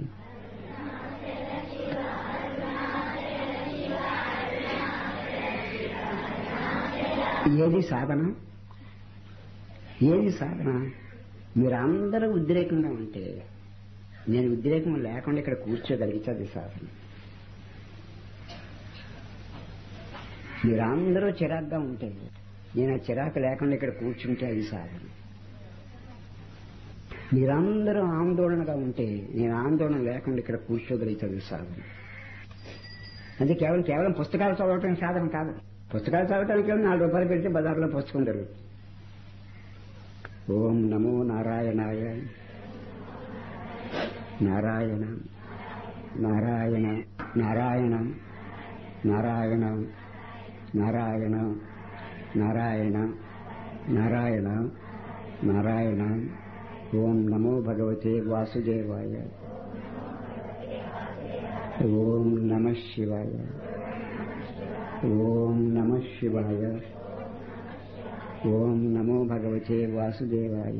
ఏది సాధన ఏది సాధన మీరందరూ ఉద్రేకంగా ఉంటే నేను ఉద్రేకం లేకుండా ఇక్కడ కూర్చోగలిగితే అది సాధన మీరందరూ చిరాగ్గా ఉంటే నేను ఆ చిరాకు లేకుండా ఇక్కడ కూర్చుంటే అది సాధన మీరందరూ ఆందోళనగా ఉంటే నేను ఆందోళన లేకుండా ఇక్కడ కూర్చోగలిగితే అది సాధన అంటే కేవలం కేవలం పుస్తకాలు చదవటం సాధన కాదు పుస్తకాలు చదవటానికి నాలుగు రూపాయలు పెడితే బజార్లో పుస్తకం దొరుకుతుంది ఓం నమో నారాయణాయ నారాయణ నారాయణ నారాయణ నారాయణ నారాయణ నారాయణ నారాయణ నారాయణ ఓం నమో భగవతే వాసుదేవాయ ఓం నమ శివాయ ఓం నమ శివాయ ఓం నమో భగవతే వాసుదేవాయ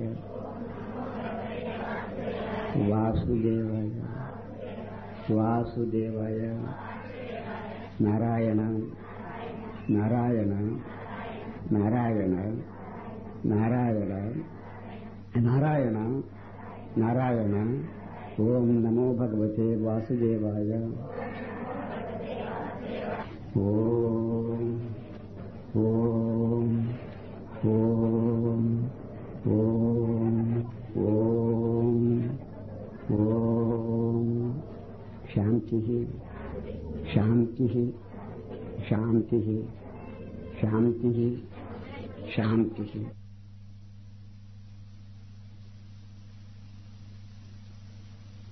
వాసుదేవాయ వాసుదేవాయ నారాయణ నారాయణ నారాయణ నారాయణ నారాయణ నారాయణ ఓం నమో భగవతే వాసుదేవాయ ఓం ఓం ఓం ఓం ఓం ఓం శాంతి శాంతి శాంతి శాంతి శాంతి